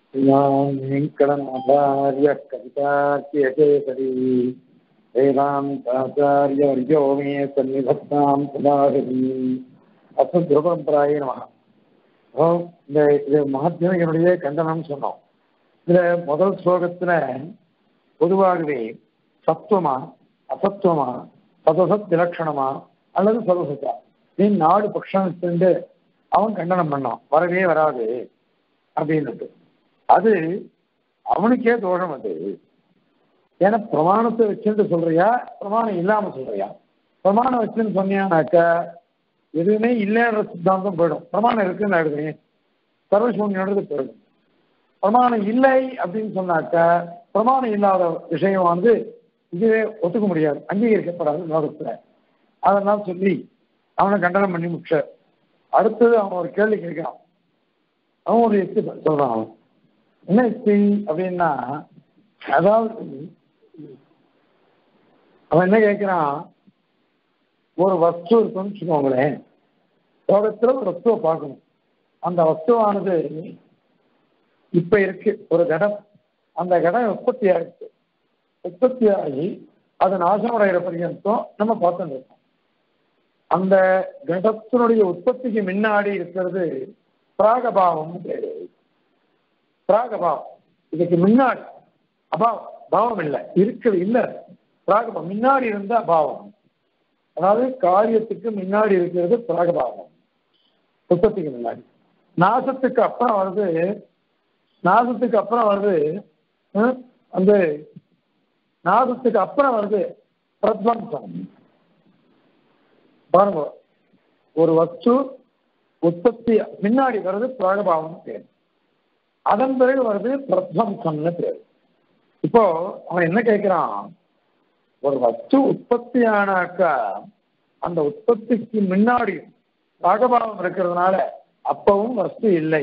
वेङ्कटनाथार्य कवितार्यकेसरी वेदान्ताचार्यवर्यो मे सन्निधत्तां सदाहरि அஸ்மத் குருபரம்பராய நமக அப்போ இந்த இது மகாத்மியனுடைய கண்டனம் சொன்னோம் இதுல முதல் ஸ்லோகத்துல பொதுவாகவே சத்துவமா அசத்துவமா சதசத் இலட்சணமா அல்லது சதசத்தா நீ நாடு பட்சம் அவன் கண்டனம் பண்ணான் வரவே வராது அப்படின்னுட்டு அது அவனுக்கே தோஷம் அது ஏன்னா பிரமாணத்தை வச்சுட்டு சொல்றியா பிரமாணம் இல்லாம சொல்றியா பிரமாணம் வச்சுன்னு சொன்னியானாக்கா எதுவுமே இல்லைன்ற சித்தாந்தம் போயிடும் பிரமாணம் இருக்குன்னு ஆயிடுது சர்வசூன்யன்றது போயிடும் பிரமாணம் இல்லை அப்படின்னு சொன்னாக்கா பிரமாணம் இல்லாத விஷயம் வந்து இதுவே ஒத்துக்க முடியாது அங்கீகரிக்கப்படாது லோகத்துல அதெல்லாம் சொல்லி அவனை கண்டனம் பண்ணி முடிச்ச அடுத்தது அவன் ஒரு கேள்வி கேட்கிறான் அவன் ஒரு யுக்தி சொல்றான் அவன் என்ன யுக்தி அப்படின்னா அதாவது அவன் என்ன கேட்கிறான் ஒரு வஸ்து இருக்குன்னு வச்சுக்கோங்களேன் லோகத்துல ஒரு வஸ்துவை பார்க்கணும் அந்த வஸ்துவானது இப்ப இருக்கு ஒரு கடம் அந்த கடம் உற்பத்தி ஆயிடுச்சு உற்பத்தி ஆகி அது நாசமடைகிற பர்யந்தம் நம்ம பார்த்துட்டு இருக்கோம் அந்த கடத்தினுடைய உற்பத்திக்கு முன்னாடி இருக்கிறது பிராகபாவம் பேரு பிராகபாவம் இதுக்கு முன்னாடி அபாவம் பாவம் இல்லை இருக்குது இல்லை பிராகபாவம் முன்னாடி இருந்த அபாவம் அதாவது காரியத்துக்கு முன்னாடி இருக்கிறது பிராகபாவம் உற்பத்திக்கு முன்னாடி நாசத்துக்கு அப்புறம் வருது நாசத்துக்கு அப்புறம் வருது அந்த நாசத்துக்கு அப்புறம் வருது பிரத்வம்சம் பாருங்க ஒரு வஸ்து உற்பத்தி முன்னாடி வருது பிராகபாவம் பேர் அதன் பிறகு வருது பிரத்வம்சம்னு பேர் இப்போ அவன் என்ன கேட்கிறான் ஒரு வஸ்து உற்பத்தி ஆனாக்கா அந்த உற்பத்திக்கு முன்னாடி ராகபாவம் இருக்கிறதுனால அப்பவும் வஸ்து இல்லை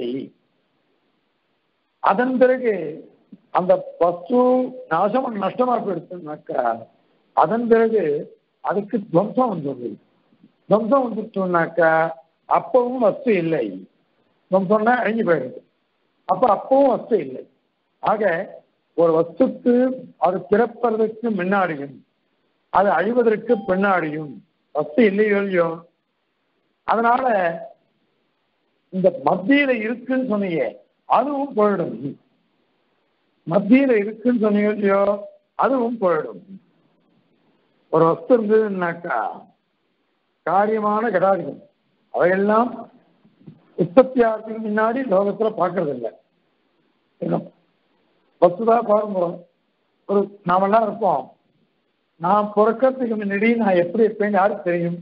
அதன் பிறகு அந்த வஸ்து நாசம் நஷ்டமா போயிடுச்சுனாக்கா அதன் பிறகு அதுக்கு துவம்சம் வந்துடுது துவம்சம் வந்துட்டோம்னாக்கா அப்பவும் வஸ்து இல்லை துவம்சம்னா அழிஞ்சு போயிடுது அப்ப அப்பவும் வஸ்து இல்லை ஆக ஒரு வஸ்துக்கு அது பிறப்பதற்கு முன்னாடியும் அது அழிவதற்கு பின்னாடியும் வஸ்து இல்லையோ இல்லையோ அதனால இந்த மத்தியில இருக்குன்னு சொன்னீங்க அதுவும் போயிடும் மத்தியில இருக்குன்னு சொன்னீங்க இல்லையோ அதுவும் போயிடும் ஒரு வஸ்து இருந்ததுன்னாக்கா காரியமான கடாதிகள் அவையெல்லாம் உற்பத்தி ஆகிறதுக்கு முன்னாடி லோகத்துல பார்க்கறது இல்லை வஸ்துதான் பாருங்க ஒரு நாமெல்லாம் இருப்போம் நான் பிறக்கிறதுக்கு முன்னாடி நான் எப்படி இருப்பேன்னு யாருக்கு தெரியும்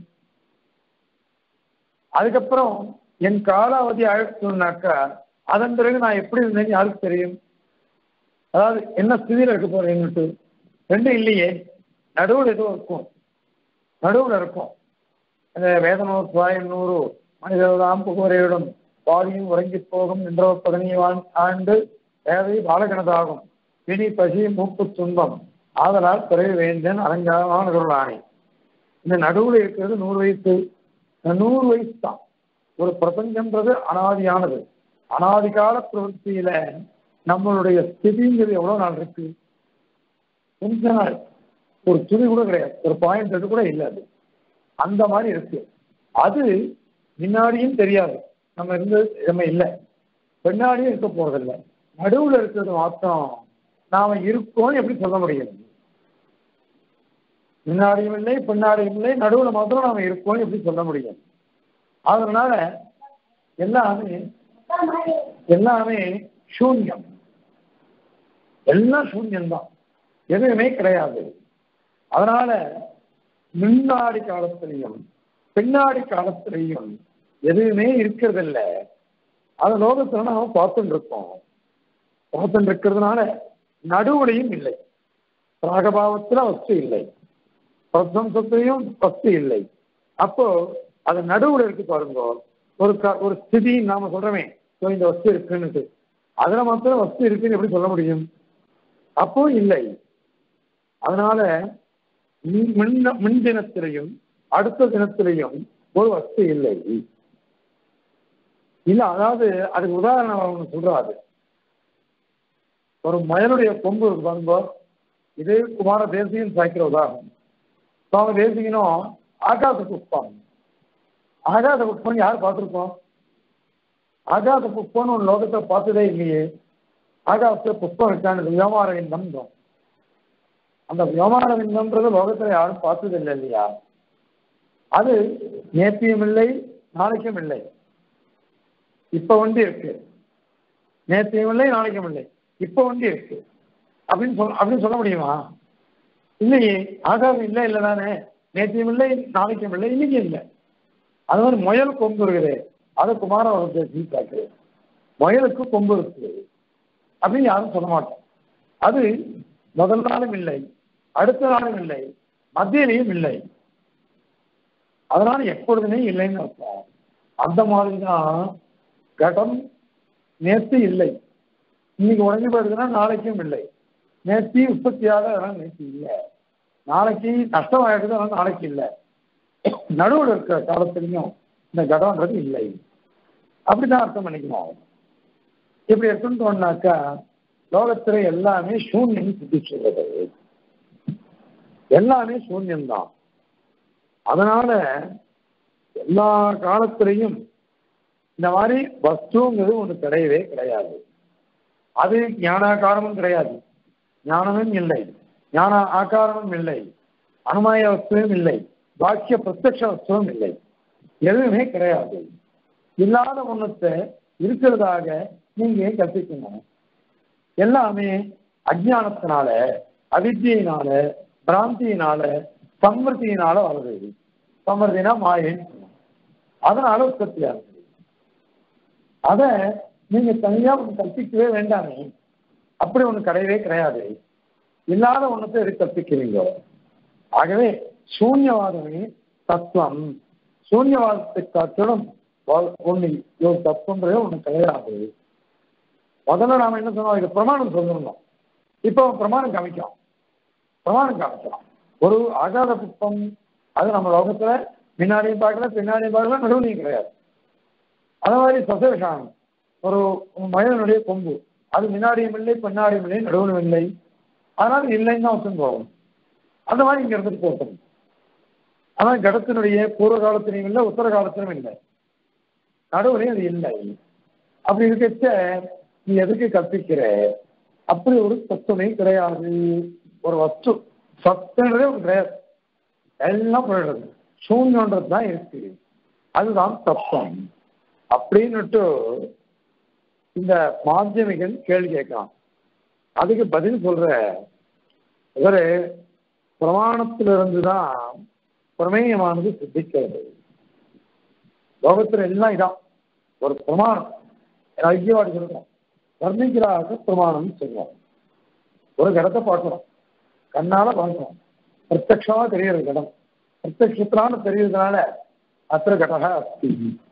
அதுக்கப்புறம் என் காலாவதி ஆயிடுச்சுனாக்கா அதன் பிறகு நான் எப்படி இருந்தேன்னு யாருக்கு தெரியும் அதாவது என்ன ஸ்திதியில் இருக்க போறேன்னுட்டு ரெண்டும் இல்லையே நடுவில் ஏதோ இருக்கும் நடுவில் இருக்கும் அந்த வேதனூர் சுவாயநூறு மனிதர்தாம் புகுவரையிடும் பாதியும் உறங்கி போகும் என்ற பதினைவான் ஆண்டு தேவை பாலகனதாகும் பிணி பசி மூப்பு துன்பம் ஆதலால் பிறகு வேந்தன் அலங்காரமான குரலானே இந்த நடுவில் இருக்கிறது நூறு வயசு இந்த நூறு வயசு தான் ஒரு பிரபஞ்சம்ன்றது அனாதியானது அனாதி கால பிரவൃத்தியில நம்மளுடைய ஸ்திதிங்கிறது எவ்வளவு நாள் இருக்கு கொஞ்ச நாள் ஒரு துணி கூட கிடையாது ஒரு பாயிண்ட் கூட இல்லை அது அந்த மாதிரி இருக்கு அது முன்னாடியும் தெரியாது நம்ம இருந்து நம்ம இல்லை பின்னாடியும் இருக்க போறதில்லை நடுவில் இருக்கிறது மாத்திரம் நாம இருக்கோம்னு எப்படி சொல்ல முடியும் முன்னாடியும் இல்லை பின்னாடியும் இல்லை நடுவில் மாத்திரம் நாம இருக்கோம்னு எப்படி சொல்ல முடியும் அதனால எல்லாமே எல்லாமே சூன்யம் எல்லாம் சூன்யம்தான் எதுவுமே கிடையாது அதனால முன்னாடி காலத்திலையும் பின்னாடி காலத்திலையும் எதுவுமே இருக்கிறதில்ல அதை லோகத்துல நாம பார்த்துட்டு இருக்கோம் பார்த்துட்டு இருக்கிறதுனால நடுவுலையும் இல்லை ராகபாவத்துல வஸ்து இல்லை பிரத்வம்சத்திலையும் வஸ்து இல்லை அப்போ அது நடுவுல இருக்கு பாருங்க ஒரு ஒரு ஸ்திதி நாம சொல்றோமே இந்த வஸ்து இருக்குன்னு அதுல மாத்திரம் வஸ்து இருக்குன்னு எப்படி சொல்ல முடியும் அப்போ இல்லை அதனால முன்ன முன் தினத்திலையும் அடுத்த தினத்திலையும் ஒரு வஸ்து இல்லை இல்ல அதாவது அதுக்கு உதாரணம் ஒன்று சொல்றாரு ஒரு மயலுடைய கொம்பு இருக்கு பாருங்க இது குமார தேசியம் சாய்க்கிற உதாரணம் சுவாமி தேசிகனும் ஆகாச புஷ்பம் ஆகாச புஷ்பம் யார் பார்த்துருக்கோம் ஆகாச புஷ்பம்னு ஒரு லோகத்தை பார்த்ததே இல்லையே ஆகாச புஷ்பம் இருக்கான்னு வியோமார விந்தம் அந்த வியோமார விந்தம்ன்றது லோகத்துல யாரும் பார்த்தது இல்லை இல்லையா அது நேத்தியும் இல்லை நாளைக்கும் இல்லை இப்ப வந்து இருக்கு நேத்தியும் இல்லை நாளைக்கும் இல்லை இப்ப வந்து இருக்கு அப்படின்னு சொல் அப்படின்னு சொல்ல முடியுமா இல்லையே ஆகாசம் இல்லை இல்லை தானே நேத்தியும் இல்லை நாளைக்கும் இல்லை இன்னைக்கு இல்லை அது மாதிரி முயல் கொம்பு இருக்குது அதை குமார வளர்த்து சீட்டாக்கு முயலுக்கு கொம்பு இருக்குது அப்படின்னு யாரும் சொல்ல மாட்டோம் அது முதல் நாளும் இல்லை அடுத்த நாளும் இல்லை மத்தியிலையும் இல்லை அதனால எப்பொழுதுமே இல்லைன்னு அர்த்தம் அந்த மாதிரி தான் கடம் நேற்று இல்லை இன்னைக்கு உடஞ்சி போயிருக்குன்னா நாளைக்கும் இல்லை நேற்று உற்பத்தியாக அதெல்லாம் நேற்று இல்லை நாளைக்கு நஷ்டம் ஆயிடுது அதனால நாளைக்கு இல்லை நடுவில் இருக்கிற காலத்துலையும் இந்த கடம்ன்றது இல்லை அப்படிதான் அர்த்தம் பண்ணிக்கணும் இப்படி இருக்குன்னு சொன்னாக்கா லோகத்துல எல்லாமே சூன்யம் சுத்தி சொல்றது எல்லாமே சூன்யம்தான் அதனால எல்லா காலத்திலையும் இந்த மாதிரி வஸ்துங்கிறது ஒன்று கிடையவே கிடையாது அது ஞானாகாரமும் கிடையாது ஞானமும் இல்லை ஞான ஆகாரமும் இல்லை அனுமாய வஸ்துவும் இல்லை பாக்கிய பிரத்யக்ஷ வஸ்துவும் இல்லை எதுவுமே கிடையாது இல்லாத ஒன்றத்தை இருக்கிறதாக நீங்க கற்பிக்கணும் எல்லாமே அஜானத்தினால அவித்தியினால பிராந்தியினால சம்வர்த்தியினால வருது சம்வர்த்தினா மாயின்னு அதனால உற்பத்தி ஆகுது அத நீங்க தனியா ஒன்று கற்பிக்கவே வேண்டாமே அப்படி ஒண்ணு கிடையவே கிடையாது இல்லாத ஒன்றத்தை எது கற்பிக்கிறீங்க ஆகவே சூன்யவாதமே தத்துவம் சூன்யவாதத்தை காட்டிலும் ஒண்ணு ஒரு தத்துவன்றதே ஒண்ணு கிடையாது முதல்ல நாம என்ன சொன்னோம் இது பிரமாணம் சொல்லணும் இப்போ பிரமாணம் காமிக்கிறோம் பிரமாணம் காமிக்கிறோம் ஒரு ஆகாத புஷ்பம் அது நம்ம லோகத்துல முன்னாடியும் பார்க்கல பின்னாடியும் பார்க்கல நடுவுலையும் கிடையாது அதே மாதிரி சசவிஷானம் ஒரு மயிலனுடைய கொம்பு அது முன்னாடியும் இல்லை பின்னாடியும் இல்லை நடுவிலும் இல்லை அதனால இல்லைன்னு தான் வச்சுன்னு போகும் அந்த மாதிரி இங்க இருந்துட்டு போகும் ஆனால் கடத்தினுடைய பூர்வ காலத்திலையும் இல்லை உத்தர காலத்திலும் இல்லை நடுவுலையும் அது இல்லை அப்படி இருக்கச்ச நீ எதுக்கு கற்பிக்கிற அப்படி ஒரு தத்துவமே கிடையாது ஒரு வஸ்து சத்துன்றதே ஒரு கிடையாது எல்லாம் போயிடுறது சூன்யன்றது தான் இருக்கு அதுதான் தத்துவம் அப்படின்னுட்டு இந்த மாத்தியமிகன் கேள்வி கேட்கலாம் அதுக்கு பதில் சொல்ற இவரு பிரமாணத்திலிருந்து தான் பிரமேயமானது சித்திக்கிறது லோகத்துல எல்லாம் இதான் ஒரு பிரமாணம் ஐக்கியவாடி சொல்றோம் வர்ணிக்கிறாக பிரமாணம் சொல்லுவோம் ஒரு கடத்தை பார்க்கணும் கண்ணால பார்க்கணும் பிரத்யமா தெரியுற கடம் பிரத்யத்தினால தெரியுறதுனால அத்திர கடக அஸ்தி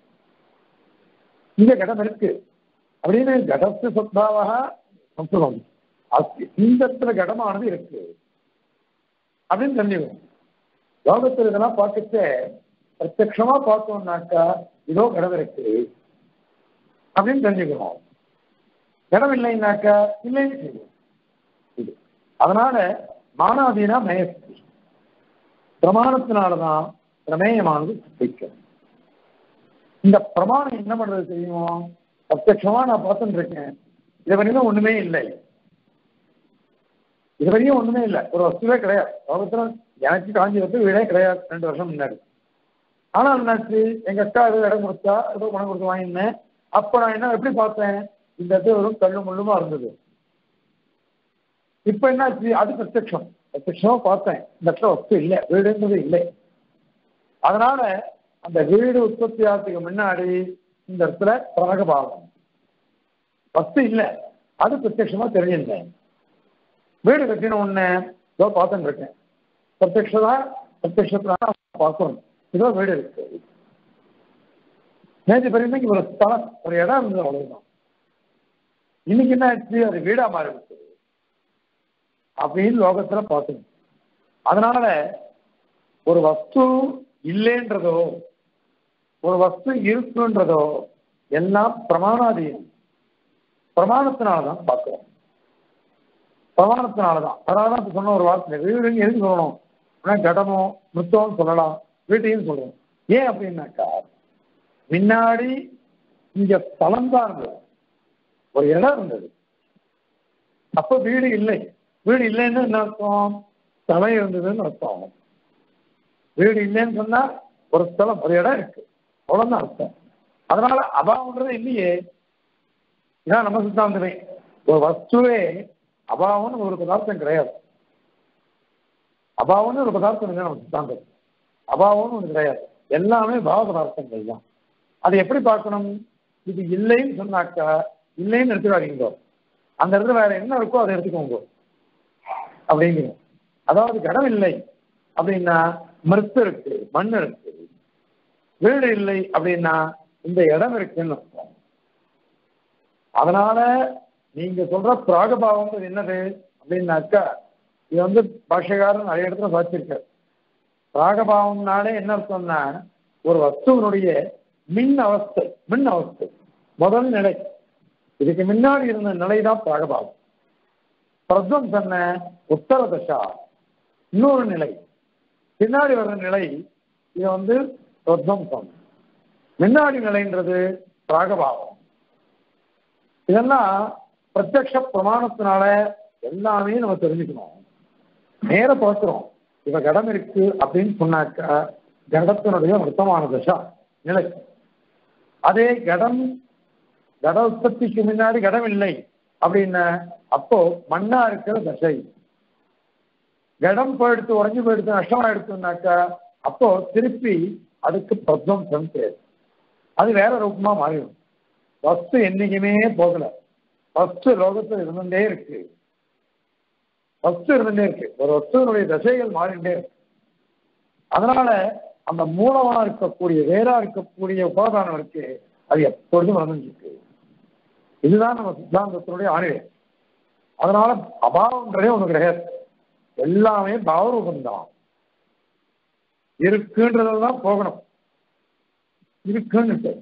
இந்த கடம் இருக்கு அப்படின்னு கடத்து சத்தாவாக சம்ஸ்கிருதம் அஸ்தி இந்த இடத்துல கடமானது இருக்கு அப்படின்னு தெரிஞ்சுக்கணும் லோகத்தில் இதெல்லாம் பார்த்துட்டு பிரத்யமா பார்த்தோம்னாக்கா இதோ கடம் இருக்கு அப்படின்னு தெரிஞ்சுக்கணும் இடம் இல்லைன்னாக்கா இல்லைன்னு செய்யும் இது அதனால மானாதீனா மயஸ்தி பிரமாணத்தினாலதான் பிரமேயமானது சித்திக்கும் இந்த பிரமாணம் என்ன பண்றது தெரியுமோ பிரத்யமா நான் பார்த்துட்டு இருக்கேன் இது வரையும் ஒண்ணுமே இல்லை இது வரையும் ஒண்ணுமே இல்லை ஒரு வஸ்துவே கிடையாது லோகத்துல எனக்கு காஞ்சிபுரத்து வீடே கிடையாது ரெண்டு வருஷம் முன்னாடி ஆனா என்னாச்சு எங்க அக்கா ஏதோ இடம் கொடுத்தா ஏதோ பணம் கொடுத்து வாங்கினேன் அப்ப நான் என்ன எப்படி பார்த்தேன் இந்த இடத்துல வெறும் கல்லு முள்ளுமா இருந்தது இப்ப என்னாச்சு அது பிரத்யட்சம் பிரத்யட்சமா பார்த்தேன் இந்த இடத்துல வஸ்து இல்லை வீடுன்றது இல்லை அதனால அந்த வீடு உற்பத்தி ஆகிறதுக்கு முன்னாடி இந்த இடத்துல பிராகபாவம் வஸ்து இல்லை அது பிரத்யட்சமா தெரிஞ்சிருந்தேன் வீடு கட்டின உடனே இதோ பார்த்துட்டு இருக்கேன் பிரத்யட்சதா பிரத்யட்சத்தினால பார்க்கணும் இதோ வீடு இருக்கு நேற்று பெரியமைக்கு ஒரு ஸ்தலம் ஒரு இடம் இருந்தது அவ்வளவுதான் இன்னைக்கு என்ன ஆச்சு அது வீடா மாறிடுச்சு அப்படின்னு லோகத்துல பார்த்தோம் அதனால ஒரு வஸ்து இல்லைன்றதோ ஒரு வஸ்து இருக்குன்றதோ எல்லாம் பிரமாணாதீனம் பிரமாணத்தினாலதான் பார்க்கிறோம் பிரமாணத்தினாலதான் அதனாலதான் இப்ப சொன்ன ஒரு வார்த்தை வீடுன்னு எதுக்கு சொல்லணும் அப்படின்னா கடமோ மிருத்தம் சொல்லலாம் வீட்டையும் சொல்லணும் ஏன் அப்படின்னாக்கா முன்னாடி இங்க ஸ்தலம் தான் இருந்தது ஒரு இடம் இருந்தது அப்ப வீடு இல்லை வீடு இல்லைன்னு என்ன அர்த்தம் ஸ்தலம் இருந்ததுன்னு அர்த்தம் வீடு இல்லைன்னு சொன்னா ஒரு ஸ்தலம் ஒரு இடம் இருக்கு அவ்வளவுதான் அர்த்தம் அதனால அபாவம்ன்றது இல்லையே இதான் நம்ம சித்தாந்தமே ஒரு வஸ்துவே அபாவம்னு ஒரு பதார்த்தம் கிடையாது அபாவம்னு ஒரு பதார்த்தம் இல்லை நம்ம சித்தாந்தம் அபாவம்னு ஒன்று கிடையாது எல்லாமே பாவ பதார்த்தங்கள் தான் அதை எப்படி பார்க்கணும் இது இல்லைன்னு சொன்னாக்கா இல்லைன்னு எடுத்துக்காதீங்க அந்த இடத்துல வேற என்ன இருக்கோ அதை எடுத்துக்கோங்க அப்படிங்கிறோம் அதாவது கடம் இல்லை அப்படின்னா மருத்து இருக்கு மண் இருக்கு வீடு இல்லை அப்படின்னா இந்த இடம் இருக்குன்னு அர்த்தம் அதனால நீங்க சொல்ற பிராகபாவம் என்னது அப்படின்னாக்கா இது வந்து பாஷகாரன் நிறைய இடத்துல வாசிச்சிருக்காரு பிராகபாவம்னாலே என்ன அர்த்தம்னா ஒரு வஸ்துவனுடைய மின் அவஸ்தை மின் அவஸ்தை முதல் நிலை இதுக்கு முன்னாடி இருந்த நிலை தான் பிராகபாவம் பிரத்வம் சொன்ன உத்தர தசா இன்னொரு நிலை பின்னாடி வர்ற நிலை இது வந்து பிரத்வம்சம் முன்னாடி நிலைன்றது பிராகபாவம் இதெல்லாம் பிரத்யக்ஷ பிரமாணத்தினால எல்லாமே நம்ம தெரிஞ்சுக்கணும் நேர பார்க்கிறோம் இவ கடம் இருக்கு அப்படின்னு சொன்னாக்கா கடத்தினுடைய மொத்தமான தசா நிலை அதே கடம் கட உற்பத்திக்கு முன்னாடி கடம் இல்லை அப்படின்னா அப்போ மண்ணா இருக்கிற தசை கடம் போயிடுத்து உடஞ்சி போயிடுத்து நஷ்டமா எடுத்துனாக்கா அப்போ திருப்பி அதுக்கு பிரத்வம்சம் பேர் அது வேற ரூபமா மாறிடும் வஸ்து என்னைக்குமே போகல வஸ்து லோகத்தில் இருந்துட்டே இருக்கு வஸ்து இருந்துட்டே இருக்கு ஒரு வஸ்துவனுடைய தசைகள் மாறிட்டே இருக்கு அதனால அந்த மூலமா இருக்கக்கூடிய வேறா இருக்கக்கூடிய உபாதானம் இருக்கு அது எப்பொழுதும் நடந்துருக்கு இதுதான் நம்ம சித்தாந்தத்தினுடைய ஆணிவே அதனால அபாவம்ன்றதே ஒண்ணு கிடையாது எல்லாமே பாவரூபம்தான் இருக்குன்றதுதான் போகணும் இருக்குன்னு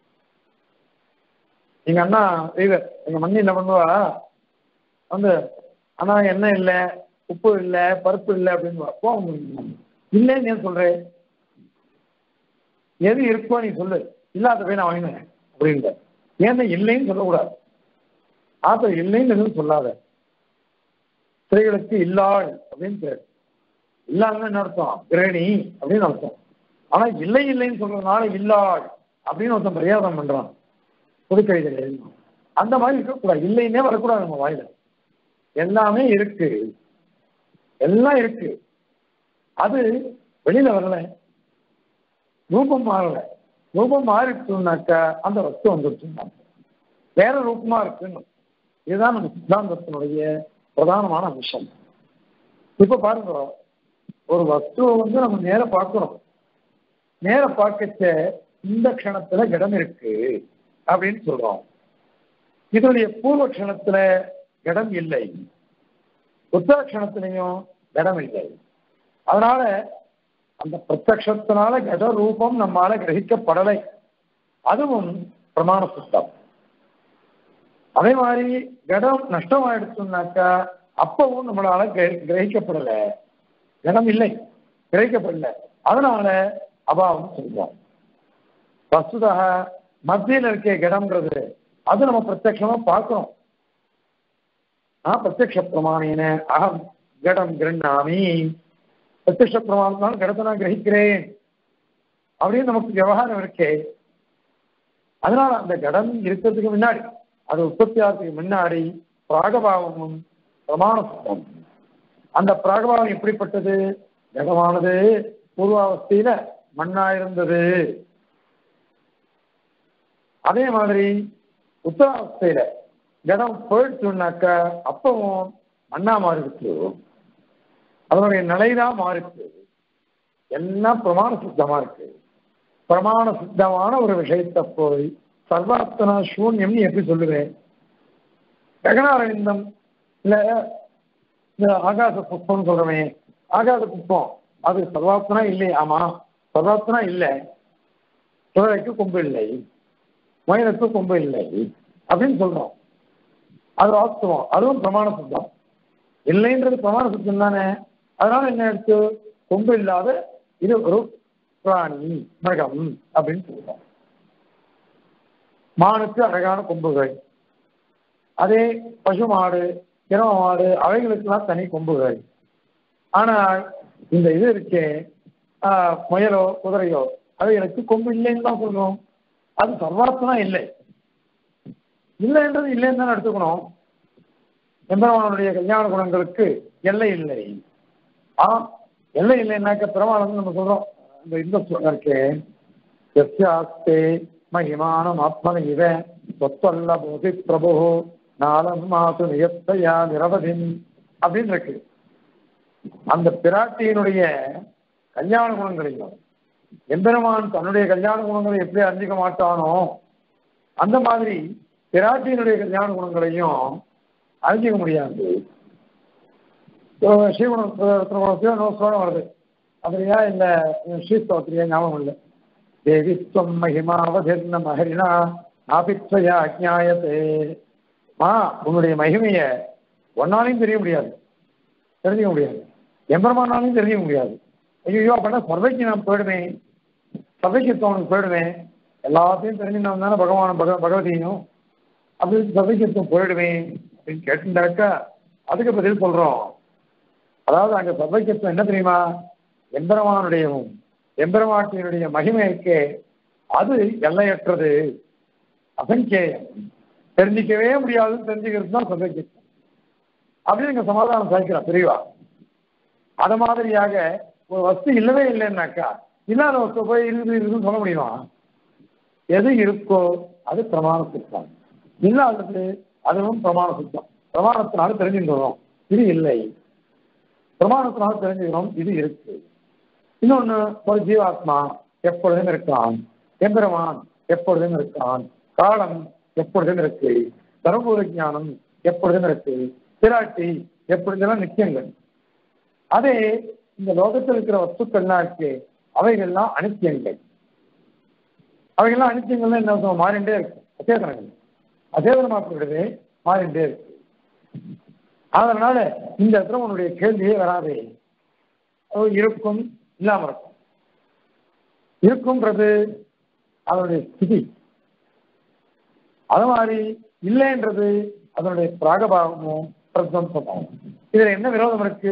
எங்க அண்ணா தெய்வர் எங்க மண்ணி என்ன பண்ணுவா வந்து அண்ணா எண்ணெய் இல்லை உப்பு இல்லை பருப்பு இல்லை அப்படின்னு போ இல்லைன்னு ஏன் சொல்றேன் எது இருக்கோ நீ சொல்லு இல்லாத போய் நான் வாங்கினேன் அப்படின்ட்டு ஏன்னா இல்லைன்னு சொல்லக்கூடாது ஆத்த இல்லைன்னு எதுவும் சொல்லாத ஸ்திரீகளுக்கு இல்லாள் அப்படின்னு பேர் இல்லாமல் என்ன அர்த்தம் கிரேணி அப்படின்னு அர்த்தம் ஆனா இல்லை இல்லைன்னு சொல்றதுனால இல்லாள் அப்படின்னு ஒருத்தன் பிரயாதம் பண்றான் புதுக்கவிதைகள் அந்த மாதிரி இருக்கக்கூடாது இல்லைன்னே வரக்கூடாது நம்ம வாயில எல்லாமே இருக்கு எல்லாம் இருக்கு அது வெளியில வரல ரூபம் மாறல ரூபம் மாறிடுச்சுனாக்கா அந்த வஸ்து வந்துருச்சுன்னா வேற ரூபமா இருக்குன்னு இதுதான் நம்ம சித்தாந்தத்தினுடைய பிரதானமான அம்சம் இப்ப பாருங்க ஒரு வஸ்துவை வந்து நம்ம நேர பார்க்கிறோம் நேர பார்க்கச்ச இந்த க்ஷணத்துல இடம் இருக்கு அப்படின்னு சொல்றோம் இதனுடைய பூர்வ க்ஷணத்துல இடம் இல்லை உத்தர க்ஷணத்திலையும் இடம் இல்லை அதனால அந்த பிரத்யக்ஷத்தினால கட ரூபம் நம்மால கிரகிக்கப்படலை அதுவும் பிரமாண சுத்தம் அதே மாதிரி கடம் நஷ்டமாயிடுச்சுனாக்கா அப்பவும் நம்மளால கிரகிக்கப்படல கடம் இல்லை கிரகிக்கப்படல அதனால அபாவம் சொல்றோம் வசுதாக மத்தியில் இருக்க கடம்ன்றது அது நம்ம பிரத்யமா பார்க்கிறோம் ஆஹ் பிரத்யக்ஷ பிரமாணேன அகம் கடம் கிரண்ணாமி பிரத்யக்ஷ பிரமாணத்தினால கடத்தை நான் கிரகிக்கிறேன் அப்படின்னு நமக்கு விவகாரம் இருக்கே அதனால அந்த கடம் இருக்கிறதுக்கு முன்னாடி அது உற்பத்தி ஆகிறதுக்கு முன்னாடி பிராகபாவமும் பிரமாண சுத்தம் அந்த பிராகபாவம் எப்படிப்பட்டது கடமானது பூர்வாவஸ்தையில மண்ணா இருந்தது அதே மாதிரி உத்தராவஸ்தையில ஜடம் போயிடுச்சுனாக்கா அப்பவும் மண்ணா மாறிடுச்சு அதனுடைய நிலைதான் மாறிடுச்சு எல்லாம் பிரமாண சித்தமா இருக்கு பிரமாண சித்தமான ஒரு விஷயத்தை போய் சர்வாத்தனா சூன்யம் எப்படி சொல்லுவேன் ககனாரவிந்தம் இல்ல இந்த ஆகாச புஷ்பம் சொல்றமே ஆகாச புஷ்பம் அது சர்வாத்தனா இல்லை ஆமா சர்வாத்தனா இல்லை சுழலைக்கு கொம்பு இல்லை மயிலுக்கு கொம்பு இல்லை அப்படின்னு சொல்றோம் அது வாஸ்தவம் அதுவும் பிரமாண சித்தம் இல்லைன்றது பிரமாண சித்தம் தானே அதனால என்ன எடுத்து கொம்பு இல்லாத இது ஒரு பிராணி மிருகம் அப்படின்னு சொல்றோம் மானுக்கு அழகான கொம்புகள் அதே பசு மாடு இரவ மாடு அவைகளுக்கெல்லாம் தனி கொம்புகள் ஆனால் இந்த இது இருக்கே ஆஹ், முயலோ குதிரையோ அவைகளுக்கு கொம்பு இல்லைன்னு தான் சொல்றோம் அது சர்வார்த்தனா இல்லை இல்லைன்றது இல்லைன்னு தான் எடுத்துக்கணும் எம்பெருமானுடைய கல்யாண குணங்களுக்கு எல்லை இல்லை ஆ எல்லை இல்லைன்னாக்க பிரமாணம் நம்ம சொல்றோம் இந்த இந்த சொல்ல இருக்கே எஸ்யாஸ்தே மகிமானம் ஆத்மன இவ சொத்தல்ல போதி பிரபு நாலம் மாசு நியத்தையா நிரவதின் அப்படின்னு இருக்கு அந்த பிராட்டியினுடைய கல்யாண குணங்களையும் எம்பெருமான் தன்னுடைய கல்யாண குணங்களை எப்படி அறிஞ்சிக்க மாட்டானோ அந்த மாதிரி பிராட்டியினுடைய கல்யாண குணங்களையும் அறிஞ்சிக்க முடியாது ஸ்ரீகுணம் ஸ்லோகம் வருது அதுலையா இந்த ஸ்ரீஸ்தோத்திரியா ஞாபகம் இல்லை தேவித்வம் மகிமாவதிர்ன மகரினா நாபித்வயா அஜாயத்தே மா உன்னுடைய மகிமைய ஒன்னாலையும் தெரிய முடியாது தெரிஞ்சுக்க முடியாது எம்பெருமானாலையும் தெரிஞ்சுக்க முடியாது ஐயோ அப்படின்னா சர்வைக்கு நான் போயிடுவேன் சர்வைக்கத்துவனுக்கு போயிடுவேன் எல்லாத்தையும் தெரிஞ்சுனா தானே பகவான் பக பகவதியும் அப்படி சர்வைக்கத்துவம் போயிடுவேன் அப்படின்னு கேட்டுட்டாக்கா அதுக்கு பதில் சொல்றோம் அதாவது அங்க சர்வைக்கத்துவம் என்ன தெரியுமா எம்பெருமானுடையவும் எம்பெருமாட்டினுடைய மகிமை இருக்கே அது எல்லையற்றது அசங்கேயம் தெரிஞ்சிக்கவே முடியாது தெரிஞ்சுக்கிறது தான் சர்வைக்கத்துவம் அப்படின்னு இங்க சமாதானம் சாய்க்கிறான் தெரியவா அத மாதிரியாக ஒரு வஸ்து இல்லவே இல்லைன்னாக்கா இல்லாத வஸ்து போய் இருக்குது இருக்குன்னு சொல்ல முடியுமா எது இருக்கோ அது பிரமாண சித்தம் இல்லாதது அதுவும் பிரமாண சித்தம் பிரமாணத்தினால தெரிஞ்சுக்கிறோம் இது இல்லை பிரமாணத்தினால தெரிஞ்சுக்கிறோம் இது இருக்கு இன்னொன்னு ஒரு ஜீவாத்மா எப்பொழுதும் இருக்கான் எம்பெருமான் எப்பொழுதும் இருக்கான் காலம் எப்பொழுதும் இருக்கு சர்வபூத ஞானம் எப்பொழுதும் இருக்கு பிராட்டி எப்பொழுதெல்லாம் நித்தியங்கள் அதே இந்த லோகத்தில் இருக்கிற வஸ்துக்கள்லாம் இருக்கு அவைகள்லாம் அனித்தியங்கள் அவைகள்லாம் அனித்தியங்கள்லாம் என்ன அர்த்தம்? மாறிண்டே இருக்கு அச்சேதனங்கள் அச்சேதனமாக்கப்படுது மாறிண்டே இருக்கு அதனால இந்த இடத்துல உன்னுடைய கேள்வியே வராதே அது இருக்கும் இல்லாம இருக்கும் இருக்கும்ன்றது அதனுடைய ஸ்திதி அது மாதிரி இல்லைன்றது அதனுடைய பிராகபாவமும் பிரசம்சமும் இதுல என்ன விரோதம் இருக்கு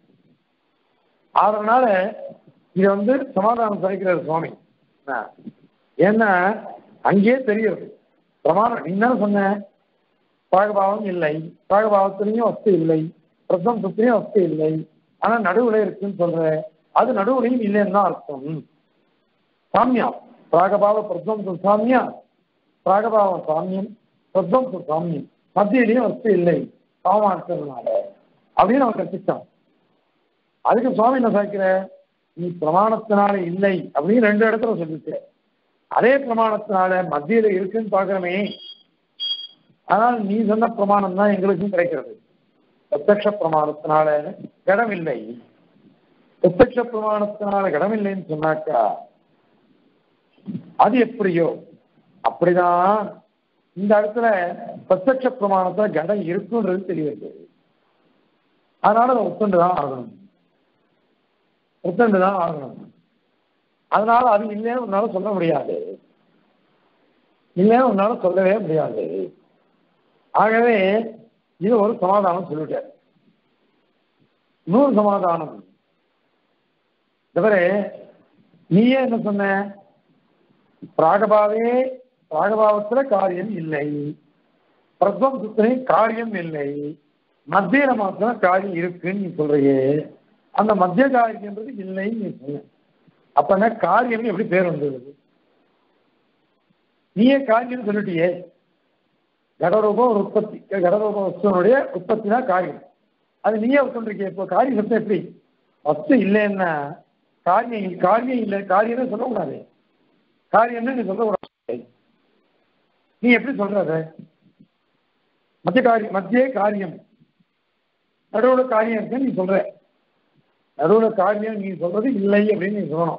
அதனால இது வந்து சமாதானம் சாய்க்கிறார் சுவாமி என்ன? ஏன்னா அங்கேயே தெரியுது பிரமாணம் நீ என்ன சொன்ன பாகபாவம் இல்லை பாகபாவத்திலையும் வஸ்து இல்லை பிரசம்சத்திலையும் வஸ்து இல்லை ஆனா நடுவுல இருக்குன்னு சொல்ற அது நடுவுலையும் இல்லைன்னு தான் அர்த்தம் சாமியம் பிராகபாவ பிரத்வம்சம் சாமியம் பிராகபாவம் சாமியம் பிரத்வம்சம் சாமியம் மத்தியிலையும் வஸ்து இல்லை பாவமா இருக்கிறதுனால அப்படின்னு அவன் கற்பிச்சான் அதுக்கு சுவாமி என்ன சாய்க்கிற நீ பிரமாணத்தினால இல்லை அப்படின்னு ரெண்டு இடத்துல சொல்லிட்டு அதே பிரமாணத்தினால மத்தியில இருக்குன்னு பாக்குறமே ஆனால் நீ சொன்ன பிரமாணம் தான் எங்களுக்கும் கிடைக்கிறது பிரத்யக்ஷ பிரமாணத்தினால கடம் இல்லை பிரத்யக்ஷ பிரமாணத்தினால கடம் இல்லைன்னு சொன்னாக்கா அது எப்படியோ அப்படிதான் இந்த இடத்துல பிரத்யக்ஷ பிரமாணத்துல கடம் இருக்குன்றது தெரியுது அதனால அதை ஒத்துண்டு தான் ஆகணும் ஒத்துண்டு தான் ஆகணும் அதனால அது இல்லைன்னு உன்னால சொல்ல முடியாது இல்லைன்னு உன்னால சொல்லவே முடியாது ஆகவே இது ஒரு சமாதானம் சொல்லிட்டார் இன்னொரு சமாதானம் தவிர நீயே என்ன சொன்ன பிராகபாவே பிராகபாவத்துல காரியம் இல்லை பிரத்வம்சத்திலே காரியம் இல்லை மத்தியில மாத்திரம் காரியம் இருக்குன்னு நீ சொல்றியே அந்த மத்திய காரியம்ன்றது இல்லைன்னு நீ சொன்ன அப்ப என்ன காரியம் எப்படி பேர் வந்தது நீயே காரியம் சொல்லிட்டியே கடரூபம் ஒரு உற்பத்தி கடரூப வஸ்துவனுடைய உற்பத்தி தான் காரியம் அது நீயே சொல்றீங்க இப்போ காரியம் சத்தம் எப்படி வஸ்து இல்லைன்னா காரியம் காரியம் இல்லை காரியம்னு சொல்லக்கூடாது காரியம்னு நீ சொல்லக்கூடாது நீ எப்படி சொல்றது மத்திய காரியம் மத்திய காரியம் நடுவுல காரியம் இருக்குன்னு நீ சொல்ற நடுவுல காரியம் நீ சொல்றது இல்லை அப்படின்னு நீ சொல்லணும்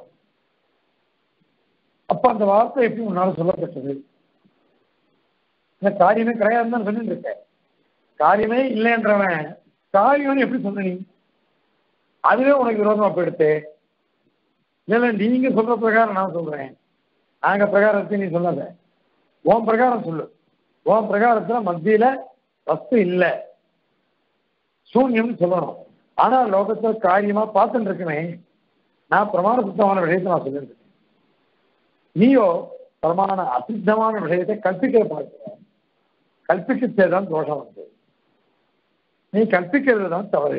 அப்ப அந்த வார்த்தை எப்படி உன்னால சொல்லப்பட்டது இந்த காரியமே கிடையாதுன்னு தான் சொல்லிட்டு இருக்க காரியமே இல்லைன்றவன் காரியம்னு எப்படி சொன்ன நீ அதுவே உனக்கு விரோதமா போயிடுத்து இல்ல நீங்க சொல்ற பிரகாரம் நான் சொல்றேன் நாங்க பிரகாரத்தை நீ சொல்லாத உன் பிரகாரம் சொல்லு உன் பிரகாரத்துல மத்தியில வஸ்து இல்லை சூன்யம்னு சொல்லணும் ஆனா லோகத்துல காரியமா பார்த்துட்டு இருக்கனே நான் பிரமாண சுத்தமான விஷயத்தை நான் சொல்லியிருக்கேன் நீயோ பிரமாண அசித்தமான விஷயத்தை கற்பிக்க பார்க்கிற கற்பிக்கச்சே தான் தோஷம் வந்து நீ கற்பிக்கிறது தான் தவறு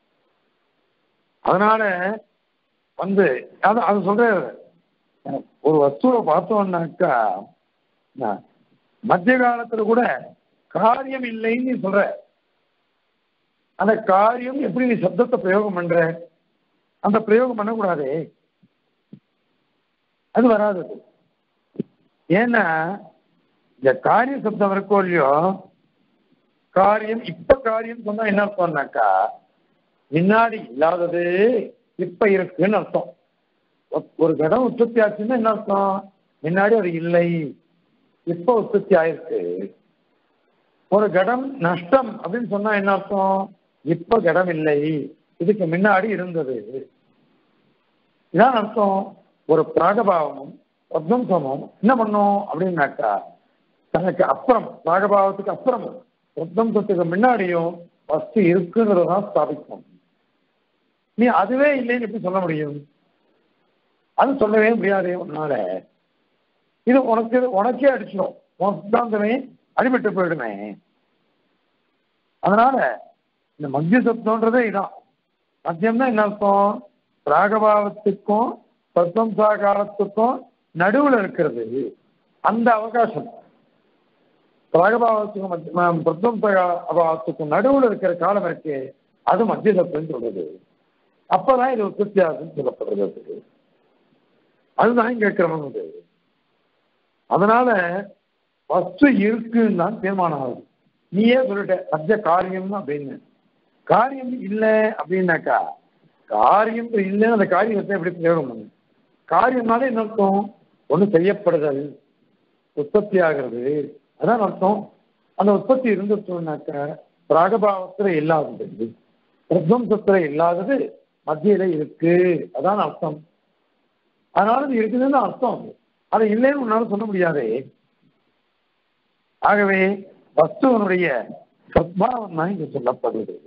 அதனால வந்து அது அது சொல்ற ஒரு வஸ்துவை பார்த்தோம்னாக்கா நான் மத்திய காலத்துல கூட காரியம் இல்லைன்னு நீ சொல்ற அந்த காரியம் எப்படி நீ சப்தத்தை பிரயோகம் பண்ற அந்த பிரயோகம் பண்ணக்கூடாதே அது வராது அது. ஏன்னா இந்த காரிய சப்தம் இருக்கோ இல்லையோ காரியம் இப்ப காரியம் சொன்னா என்ன அர்த்தம்னாக்கா முன்னாடி இல்லாதது இப்ப இருக்குன்னு அர்த்தம் ஒ- ஒரு கடம் உற்பத்தி ஆச்சுன்னா என்ன அர்த்தம் முன்னாடி அது இல்லை இப்ப உற்பத்தி ஆயிருக்கு ஒரு கடம் நஷ்டம் அப்படின்னு சொன்னா என்ன அர்த்தம் இப்ப கடம் இல்லை இதுக்கு முன்னாடி இருந்தது இதான் அர்த்தம் ஒரு பிராகபாவமும் பிரத்வம்சமும் என்ன பண்ணும் அப்படின்னாக்கா தனக்கு அப்புறம் பிராகபாவத்துக்கு அப்புறம் பிரத்வம்சத்துக்கு முன்னாடியும் வஸ்து இருக்குங்கிறத தான் ஸ்தாபிக்கும் நீ அதுவே இல்லைன்னு எப்படி சொல்ல முடியும் அது சொல்லவே முடியாதே உன்னால இது உனக்கு உனக்கே அடிச்சிடும் உன் சித்தாந்தமே அடிபட்டு போயிடுமே அதனால இந்த மத்திய சப்தம்ன்றதே இதான் மத்தியம்னா என்ன அர்த்தம் ராகபாவத்துக்கும் பிரத்வம்சா காலத்துக்கும் நடுவுல இருக்கிறது அந்த அவகாசம் ராகபாவத்துக்கும் மத்திய- பிரத்வம்ச அபாவத்துக்கும் நடுவுல இருக்கிற காலம் இருக்கு அது மத்திய சப்தம் சொல்றது அப்பதான் இது உற்பத்தியாகும் சொல்லப்படுறது அதுக்கு. அதுதான் இங்க கிரமம் இது அதனால வஸ்து இருக்குன்னு தான் தீர்மானம் ஆகுது நீயே சொல்லிட்ட மத்திய காரியம் அப்படின்னு காரியம் இல்லை அப்படின்னாக்கா காரியம் இல்லைன்னு அந்த காரியத்தை எப்படி பிரயோகம் பண்ணு காரியம்னாலே என்ன அர்த்தம் ஒண்ணு செய்யப்படுதல் உற்பத்தி ஆகிறது அதான் அர்த்தம் அந்த உற்பத்தி இருந்துட்டோம்னாக்கா பிராகபாவத்துல இல்லாதது பிரத்வம்சத்துல இல்லாதது மத்தியில இருக்கு அதான் அர்த்தம் அதனால இது இருக்குதுன்னு அர்த்தம் அது இல்லைன்னு உன்னால சொல்ல முடியாதே ஆகவே வஸ்துவனுடைய சத்பாவம் தான் இங்க சொல்லப்படுகிறது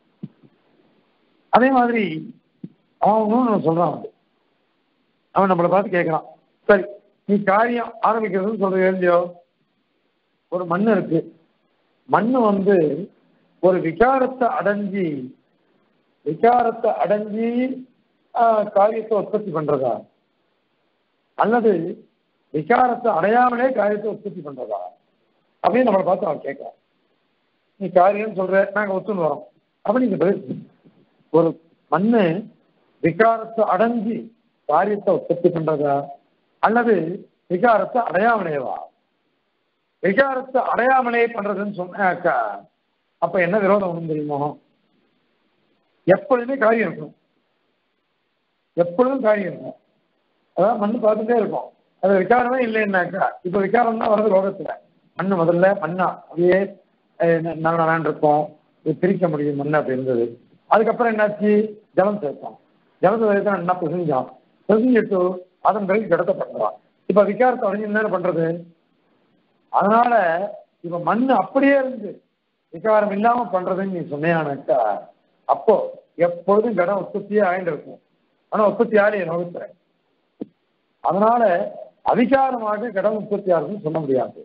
அதே மாதிரி அவன் இன்னொன்னு சொல்றான் வந்து. அவன் நம்மளை பார்த்து கேட்கறான் சரி நீ காரியம் ஆரம்பிக்கிறதுன்னு சொல்றது இல்லையோ ஒரு மண் இருக்கு மண்ணு வந்து ஒரு விகாரத்தை அடைஞ்சி விகாரத்தை அடைஞ்சி ஆஹ், காரியத்தை உற்பத்தி பண்றதா அல்லது விகாரத்தை அடையாமலே காரியத்தை உற்பத்தி பண்றதா அப்படின்னு நம்மளை பார்த்து அவன் கேட்கறான் நீ காரியம் சொல்ற நாங்க ஒத்துன்னு வரோம் அப்ப நீங்க பதில் சொல்லு. ஒரு மண்ணு விகாரத்தை அடைஞ்சி காரியத்தை உற்பத்தி பண்றதா அல்லது விகாரத்தை அடையாமலேவா விகாரத்தை அடையாமலே பண்றதுன்னு சொன்னாக்கா அப்ப என்ன விரோதம் ஒண்ணும் தெரியுமோ எப்பொழுதுமே காரியம் இருக்கும் எப்பொழுதும் காரியம் இருக்கும் அதான் மண்ணு பார்த்துட்டே இருக்கும் அது விகாரமே இல்லைன்னாக்கா இப்ப விகாரம் தான் வருது லோகத்துல மண்ணு முதல்ல மண்ணா அப்படியே அஹ், ந- நல்ல நல்லான் இருக்கும் இது பிரிக்க முடியும் மண்ணு அப்படி இருந்தது அதுக்கப்புறம் என்னாச்சு ஜலம் சேர்த்தோம் ஜலத்தை சேர்த்தா என்ன பிசைஞ்சான் பிசைஞ்சிட்டு அதன் பிறகு கிடத்த பண்றான் இப்ப விகாரத்தை அடைஞ்சு என்ன பண்றது அதனால இப்ப மண் அப்படியே இருந்து விகாரம் இல்லாம பண்றதுன்னு நீ சொன்னியானாக்கா அப்போ எப்பொழுதும் கடம் உற்பத்தியே ஆயிட்டு இருக்கும் ஆனா உற்பத்தி ஆலையை நோக்கத்துல அதனால அதிகாரமாக கடன் உற்பத்தி ஆகுதுன்னு சொல்ல முடியாது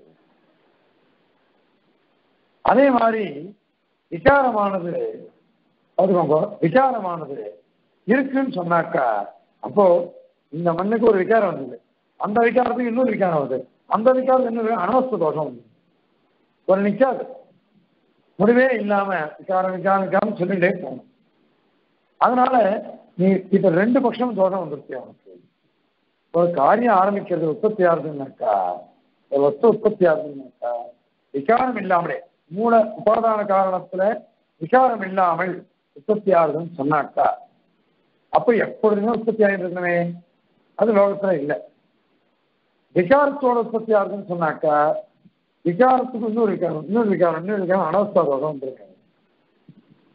அதே மாதிரி விகாரமானது அதுக்கோங்க விகாரமானது இருக்குன்னு சொன்னாக்கா அப்போ இந்த மண்ணுக்கு ஒரு விகாரம் வந்தது அந்த விகாரத்துக்கு இன்னொரு விகாரம் வருது அந்த விகாரம் இன்னொரு அனவஸ்த தோஷம் வந்து ஒரு நிக்காது முடிவே இல்லாம விகாரம் விகாரம் விகாரம் சொல்லிட்டே போகணும் அதனால நீ இப்ப ரெண்டு பட்சம் தோஷம் வந்துருச்சு அவனுக்கு ஒரு காரியம் ஆரம்பிக்கிறது உற்பத்தி ஆகுதுன்னாக்கா ஒரு வஸ்து உற்பத்தி ஆகுதுன்னாக்கா விகாரம் இல்லாமலே மூல உபாதான காரணத்துல விகாரம் இல்லாமல் உற்பத்தி ஆகுதுன்னு சொன்னாக்கா அப்ப எப்பொழுதுமே உற்பத்தி ஆகிட்டு இருக்கணுமே அது லோகத்துல இல்லை விகாரத்தோட உற்பத்தி ஆகுதுன்னு சொன்னாக்கா விகாரத்துக்கு இன்னொரு விகாரம் இன்னொரு விகாரம் இன்னொரு விகாரம் அனவஸ்தா ரோகம் வந்திருக்காங்க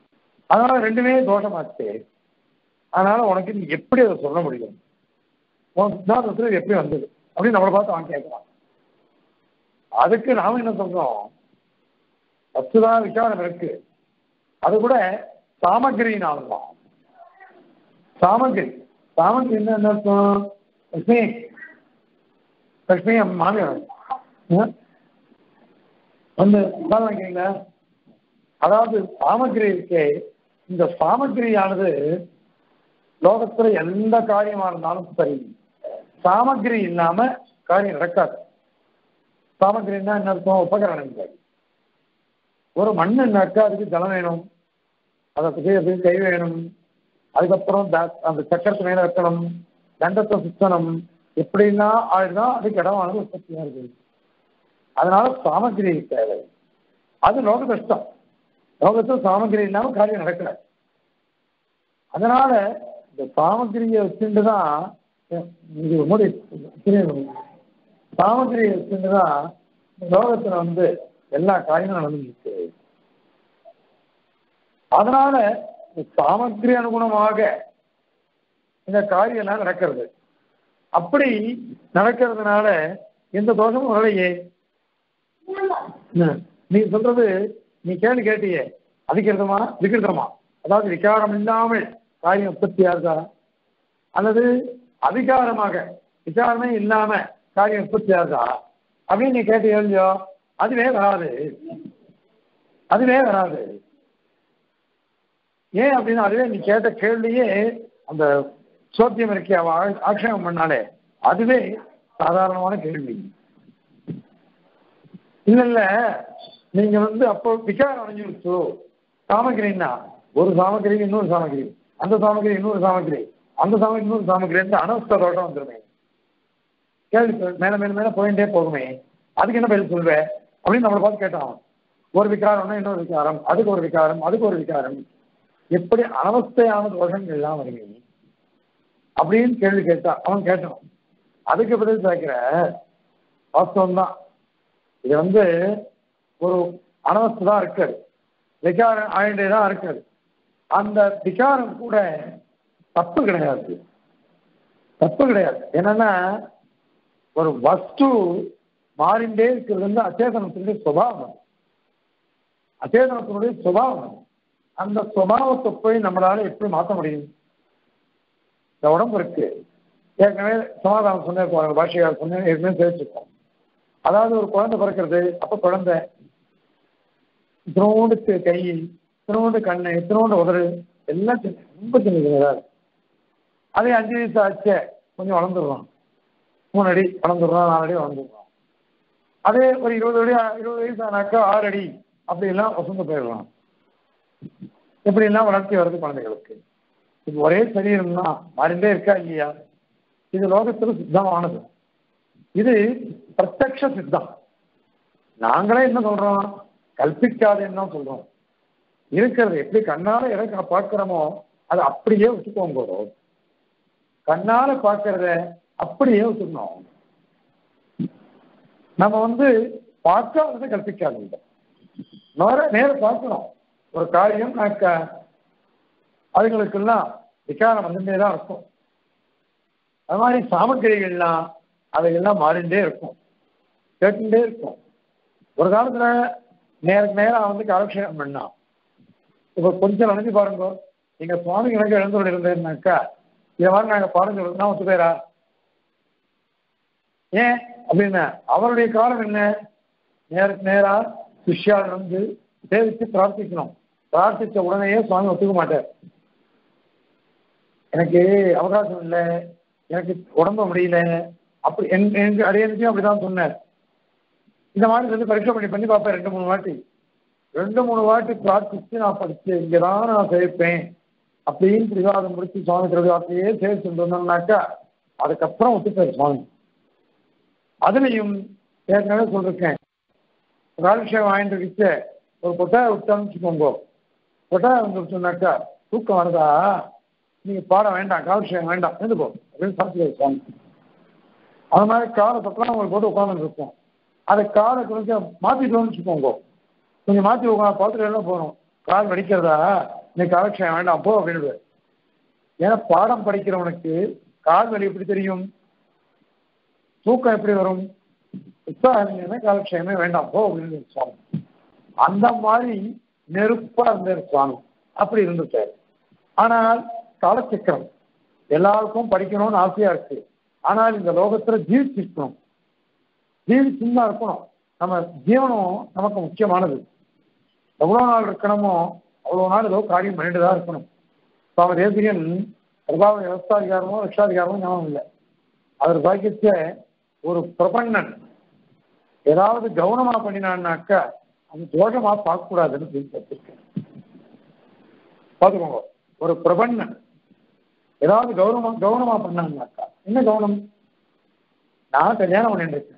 அதனால ரெண்டுமே தோஷமாச்சு அதனால உனக்கு நீ எப்படி அதை சொல்ல முடியும் உன் சித்தாந்தத்தில் இது எப்படி வந்தது அப்படின்னு நம்மளை பார்த்து அவன் கேட்கறான் அதுக்கு நாம என்ன சொல்றோம் வஸ்துதான் விசாரம் இருக்கு அது கூட சாமகிரினால தான் சாமகிரி சாமகிரி என்ன அர்த்தம் லட்சுமி லட்சுமி அம்மா மாமியார் ஆ? வந்து உட்கார்ந்து வாங்கிக்கிறீங்களா அதாவது சாமகிரி இருக்கே இந்த சாமகிரியானது லோகத்துல எந்த காரியமா இருந்தாலும் சரி சாமகிரி இல்லாம காரியம் நடக்காது சாமகிரின்னா என்ன அர்த்தம் உபகரணங்கள் ஒரு மண்ணுனாக்கா அதுக்கு ஜலம் வேணும் அதை செய்யறதுக்கு கை வேணும் அதுக்கப்புறம் த- அந்த சக்கரத்து மேல வைக்கணும் தண்டத்தை சுத்தணும் எப்படிலாம் ஆயிடுதான் அதுக்கு இடமானது உற்பத்தியா இருக்கு அதனால சாமகிரி தேவை அது லோக கஷ்டம் லோகத்தில் சாமகிரி இல்லாம காரியம் நடக்கல அதனால இந்த சாமகிரியை வச்சுட்டு தான் இது மூடி சாமகிரியை வச்சுட்டு தான் இந்த லோகத்துல வந்து எல்லா காரியமும் நடந்துருக்கு அதனால இந்த சாமகிரி அனுகுணமாக இந்த காரியம் எல்லாம் நடக்கிறது அப்படி நடக்கிறதுனால எந்த தோஷமும் வரலையே ம். நீ சொல்றது நீ கேள்வி கேட்டியே அதிகிருதமா விகிருதமா அதாவது விகாரம் இல்லாமல் காரியம் உற்பத்தியா இருக்கா அல்லது அதிகாரமாக விசாரமே இல்லாம காரியம் உற்பத்தியா இருக்கா அப்படின்னு நீ கேட்டியோ இல்லையோ அதுவே வராது அதுவே வராது ஏன் அப்படின்னா அதுவே நீ கேட்ட கேள்வியே அந்த சோத்தியம் இருக்கே அவ ஆ- ஆக்ஷேபம் பண்ணாலே அதுவே சாதாரணமான கேள்வி இல்ல இல்ல நீங்க வந்து அப்போ விகாரம் அடைஞ்சிருச்சு சாமகிரின்னா ஒரு சாமகிரி இன்னொரு சாமகிரி அந்த சாமகிரி இன்னொரு சாமகிரி அந்த சாமகிரி இன்னொரு சாமகிரி இருந்து அனவஸ்த தோட்டம் வந்துருமே கேள்வி சொல். மேல மேல மேல போயிட்டே போகுமே அதுக்கு என்ன பதில் சொல்வேன் அப்படின்னு நம்மளை பார்த்து கேட்டான் ஒரு விகாரம்னா இன்னொரு விகாரம் அதுக்கு ஒரு விகாரம் அதுக்கு ஒரு விகாரம் எப்படி அனவஸ்தையான தோஷங்கள் எல்லாம் வருமே அப்படின்னு கேள்வி கேட்டா அவன் கேட்டான் அதுக்கு பதில் கேட்கிற வாஸ்தவம் தான் இது வந்து ஒரு அனவஸ்து தான் இருக்காது விகாரம் ஆயிண்டே தான் இருக்காது அந்த விகாரம் கூட தப்பு கிடையாது தப்பு கிடையாது என்னன்னா ஒரு வஸ்து மாறிண்டே இருக்கிறது வந்து அச்சேதனத்தினுடைய சுபாவம் அச்சேதனத்தினுடைய சுபாவம் அந்த சுபாவத்தை போய் நம்மளால எப்படி மாற்ற முடியும் இந்த உடம்பு இருக்கு ஏற்கனவே சமாதானம் சொன்னேன் பாஷையார் சொன்னேன் ஏற்கனவே தெரிவிச்சிருக்கோம் அதாவது ஒரு குழந்தை பிறக்கிறது அப்ப குழந்தை இத்தினோண்டு தி- கை இத்தினோண்டு கண்ணு இத்தினோண்டு உதடு எல்லாம் சின்ன ரொம்ப சின்ன சின்னதா இருக்கு அதே அஞ்சு வயசு ஆச்சே கொஞ்சம் வளர்ந்துடுறான் மூணு அடி வளர்ந்துடுறான் நாலு அடி வளர்ந்துடுறான் அதே ஒரு இருபது அடி இருபது வயசு ஆனாக்கா ஆறு அடி அப்படி எல்லாம் வசந்த போயிடலாம் இப்படி எல்லாம் வளர்ச்சி வருது குழந்தைகளுக்கு இது ஒரே சரீரம் தான் மாறிண்டே இருக்கா இல்லையா இது லோகத்துல சித்தமானது இது பிரத்யக்ஷ சித்தம் நாங்களே என்ன சொல்றோம் கல்பிக்காதேன்னு தான் சொல்றோம் இருக்கிறது எப்படி கண்ணால எதை க- பார்க்கிறோமோ அதை அப்படியே வச்சுக்கோங்க கண்ணால பார்க்கறத அப்படியே வச்சுக்கணும் நம்ம வந்து பார்க்காததை கற்பிக்காதீங்க நேர நேர பார்க்கணும் ஒரு காரியம் நான் க- அதுங்களுக்கெல்லாம் விகாரம் வந்துட்டே தான் இருக்கும் அது மாதிரி சாமக்கிரிகள்லாம் அவைகள்லாம் மாறிண்டே இருக்கும் கேட்டுட்டே இருக்கும் ஒரு காலத்துல நேருக்கு நேரம் வந்து காலக்ஷேபம் பண்ணான் இப்போ கொஞ்சம் நினைச்சு பாருங்க நீங்க சுவாமி கணக்கு எழுந்தோடு இருந்தேன்னாக்கா இதை மாதிரி நாங்க பாடம் சொல்றதுனா ஒத்து பேரா ஏன் அப்படின்னா அவருடைய காலம் என்ன நேருக்கு நேரா சிஷ்யால் வந்து சேவித்து பிரார்த்திக்கணும் பிரார்த்திச்ச உடனேயே சுவாமி ஒத்துக்க மாட்டார் எனக்கு அவகாசம் இல்லை எனக்கு உடம்பு முடியல அப்படி என் எனக்கு அடையனுக்கும் அப்படிதான் சொன்னார் இந்த மாதிரி வந்து பரீட்சை பண்ணி பண்ணி பார்ப்பேன் ரெண்டு மூணு வாட்டி ரெண்டு மூணு வாட்டி பிரார்த்திச்சு நான் படிச்சு இங்கதான் நான் சேர்ப்பேன் அப்படின்னு பிரிவாதம் முடிச்சு சுவாமி திருவிழாத்தையே சேர்த்து இருந்தோம்னாக்கா அதுக்கப்புறம் ஒத்துப்பார் சுவாமி அதுலயும் ஏற்கனவே சொல்லிருக்கேன் ராஜேஷம் வாங்கிட்டு வச்சு ஒரு கொட்டாயை விட்டான்னு வச்சுக்கோங்க கொட்டாயை வந்துருச்சுனாக்கா தூக்கம் வருதா நீங்க பாட வேண்டாம் காலக்ஷேகம் வேண்டாம் எழுந்துக்கோ அப்படின்னு சாப்பிட்டு சுவாமி அது மாதிரி காலை பக்கம் உங்களுக்கு போட்டு உட்காந்துட்டு இருப்போம் அதை காலை கொஞ்சம் மாத்திட்டோம்னு வச்சுக்கோங்க கொஞ்சம் மாத்தி உட்காந்து பார்த்துட்டு எல்லாம் போகணும் கால் வடிக்கிறதா இன்னைக்கு காலக்ஷேபம் வேண்டாம் போ அப்படின்னு ஏன்னா பாடம் படிக்கிறவனுக்கு கால் வலி எப்படி தெரியும் தூக்கம் எப்படி வரும் உற்சாகம் காலக்ஷேமே வேண்டாம் போ அப்படின்னு சுவாமி அந்த மாதிரி நெருப்பா இருந்தார் சுவாமி அப்படி இருந்துட்டார் ஆனால் காலச்சக்கரம் எல்லாருக்கும் படிக்கணும்னு ஆசையா இருக்கு ஆனால் இந்த லோகத்துல ஜீவிச்சிருக்கணும் ஜீவிச்சுன்னு தான் இருக்கணும் நம்ம ஜீவனம் நமக்கு முக்கியமானது எவ்வளவு நாள் இருக்கணுமோ அவ்வளவு நாள் ஏதோ காரியம் பண்ணிட்டு தான் இருக்கணும் சுவாமி தேசிகன் பிரபாவ விவசாயிகாரமோ ரிக்ஷாதிகாரமோ ஞாபகம் இல்லை அவர் பாக்கியத்த ஒரு பிரபண்ணன் ஏதாவது கவனமா பண்ணினான்னாக்கா அது தோஷமா பார்க்கக்கூடாதுன்னு சொல்லி வச்சிருக்கேன் பார்த்துக்கோங்க ஒரு பிரபண்ணன் ஏதாவது கௌரவமா கவனமா பண்ணாங்கனாக்கா என்ன கவனம் நான் கல்யாணம் பண்ணிட்டு இருக்கேன்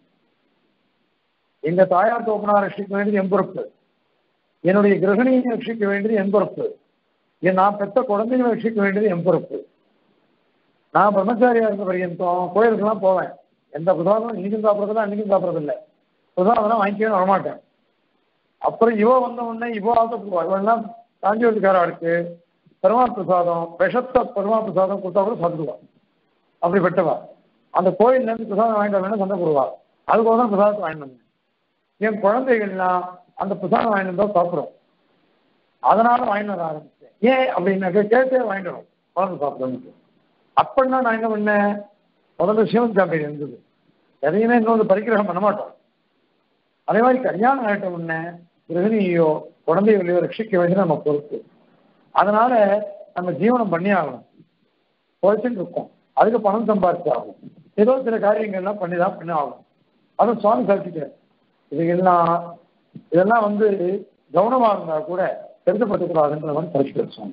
எங்க தாயார் தோப்பனார் ரட்சிக்க வேண்டியது என் பொறுப்பு என்னுடைய கிரகணியை ரட்சிக்க வேண்டியது என் பொறுப்பு என் நான் பெற்ற குழந்தைகளை ரட்சிக்க வேண்டியது என் பொறுப்பு நான் பிரம்மச்சாரியா இருந்த பரியந்தம் கோயிலுக்கெல்லாம் போவேன் எந்த புதாதம் இன்னைக்கும் சாப்பிட்றதில்ல அன்னைக்கும் சாப்பிட்றது இல்லை புதாதெல்லாம் வாங்கிக்கவே வரமாட்டேன் அப்புறம் இவ வந்த உடனே இவ ஆசைப்படுவா இவெல்லாம் காஞ்சிபுரத்துக்காரா இருக்கு பெருமாள் பிரசாதம் விஷத்த பெருமாள் பிரசாதம் கொடுத்தா கூட சாப்பிடுவா அப்படிப்பட்டவா அந்த கோயில்ல இருந்து பிரசாதம் வாங்கிட்டு வரணும் சண்டை போடுவா அதுக்கோசரம் பிரசாதத்தை வாங்கிட்டு வந்தேன் என் குழந்தைகள்லாம் அந்த பிரசாதம் வாங்கிட்டு வந்தா சாப்பிடும் அதனால வாங்கிட்டு வர ஆரம்பிச்சேன் ஏன் அப்படின்னாக்க கேட்டே வாங்கிட்டு வரும் குழந்தை சாப்பிடணும்னு அப்படின்னா நான் என்ன பண்ணேன் முதல்ல சிவன் சாப்பிட்டு இருந்தது எதையுமே இன்னொன்று பரிக்கிரகம் பண்ண மாட்டோம் அதே மாதிரி கல்யாணம் ஆகிட்ட உடனே கிரகிணியோ குழந்தைகளையோ ரட்சிக்க வேண்டியது நம்ம பொறுப்பு அதனால நம்ம ஜீவனம் பண்ணி ஆகணும் பொழைச்சுட்டு இருக்கோம் அதுக்கு பணம் சம்பாதிச்சு ஆகும் ஏதோ சில காரியங்கள்லாம் பண்ணி தான் பண்ணி ஆகணும் அதுவும் சுவாமி சாதிச்சிட்டார் இதுக்கெல்லாம் இதெல்லாம் வந்து கவனமா இருந்தா கூட பெருசப்படுத்தக்கூடாதுன்ற மாதிரி சாதிச்சிட்டார் சுவாமி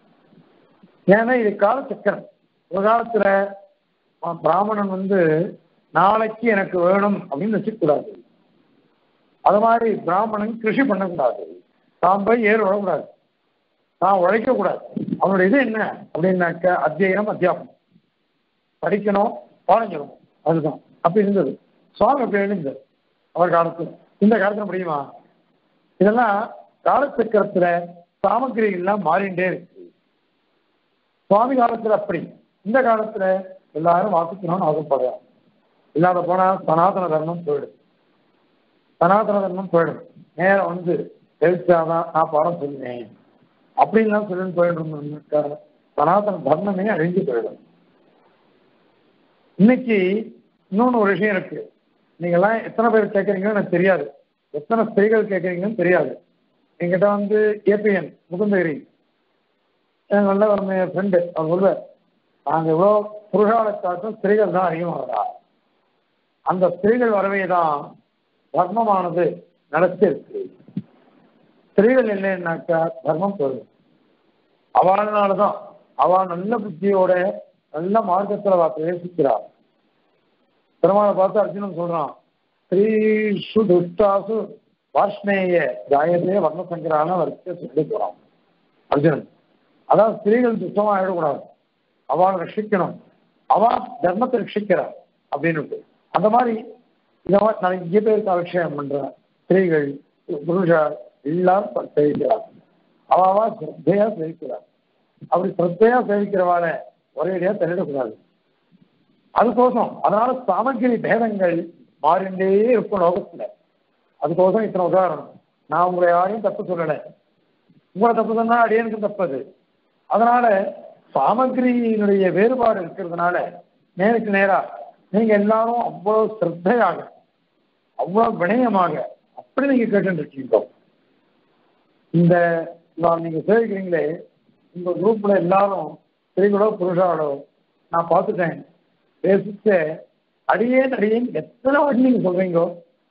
ஏன்னா இது காலச்சக்கரம் ஒரு காலத்துல பிராமணன் வந்து நாளைக்கு எனக்கு வேணும் அப்படின்னு வச்சுக்கூடாது அது மாதிரி பிராமணன் கிருஷி பண்ணக்கூடாது தான் போய் ஏறு விடக்கூடாது தான் உழைக்கக்கூடாது அவனுடைய இது என்ன அப்படின்னாக்க அத்தியனம் அத்தியாபனம் படிக்கணும் பாடஞ்சணும் அதுதான் அப்படி இருந்தது சுவாமி அப்படி இருந்தது அவர் காலத்தில் இந்த காலத்துல முடியுமா இதெல்லாம் காலச்சக்கரத்துல சாமகிரிகள்லாம் மாறிண்டே இருக்கு சுவாமி காலத்துல அப்படி இந்த காலத்துல எல்லாரும் வாசிக்கணும்னு ஆசைப்படுறாங்க இல்லாத போனா சனாதன தர்மம் போயிடும் சனாதன தர்மம் போயிடும் நேரம் வந்து தெரிச்சாதான் நான் பாடம் சொல்லுவேன் அப்படின்லாம் சொல்லி போயிட்டு சனாதன தர்மமே அழிஞ்சு போயிடும் இன்னைக்கு இன்னொன்று ஒரு விஷயம் இருக்கு நீங்கெல்லாம் எத்தனை பேர் கேட்குறீங்கன்னு எனக்கு தெரியாது எத்தனை ஸ்திரீகள் கேட்குறீங்கன்னு தெரியாது என்கிட்ட வந்து ஏபிஎன் முகுந்தகிரி என் நல்ல ஒரு ஃப்ரெண்டு அவர் சொல்லுவார் நாங்கள் எவ்வளோ புருஷாலை காட்டும் ஸ்திரீகள் தான் அதிகமாக வரா அந்த ஸ்திரீகள் வரவே தான் தர்மமானது நடத்திருக்கு ஸ்திரீகள் இல்லைன்னாக்கா தர்மம் போயிடும் அவளால தான் அவள் நல்ல புத்தியோட நல்ல மார்க்கத்தில் அவள் பிரவேசிக்கிறாள் பெருமாளை பார்த்து அர்ஜுனன் சொல்றான் ஸ்ரீஷு துஷ்டாசு வாஷ்ணேய ஜாயதே வர்ணசங்கரான வரிசை சொல்லி போறான் அர்ஜுனன் அதான் ஸ்திரீகள் துஷ்டமா ஆயிடக்கூடாது அவளை ரட்சிக்கணும் அவ தர்மத்தை ரட்சிக்கிறார் அப்படின்னு அந்த மாதிரி இந்த மாதிரி நான் இங்கே பேர் காலக்ஷேபம் பண்றேன் ஸ்திரீகள் புருஷா எல்லாரும் சேவிக்கிறார் அவாவா சிரத்தையா சேவிக்கிறார் அப்படி சிரத்தையா சேவிக்கிறவால ஒரேடியா தள்ளிடக்கூடாது அதுக்கோசம் அதனால சாமகிரி பேதங்கள் மாறிண்டே இருக்கும் லோகத்துல அதுக்கோசம் இத்தனை உதாரணம் நான் உங்களை யாரையும் தப்பு சொல்லலை உங்களை தப்பு சொன்னா அடியனுக்கு தப்பது அதனால சாமகிரியினுடைய வேறுபாடு இருக்கிறதுனால நேருக்கு நேரா நீங்க எல்லாரும் அவ்வளவு சிரத்தையாக அவ்வளவு வினயமாக அப்படி நீங்க கேட்டு இருக்கீங்க இந்த நான் நீங்க சேவிக்கிறீங்களே உங்க குரூப்ல எல்லாரும் ஸ்திரீகளோ புருஷாலோ நான் பார்த்துட்டேன் பேசிட்டு அடியேன் அடியேன் எத்தனை வாட்டி நீங்க சொல்றீங்க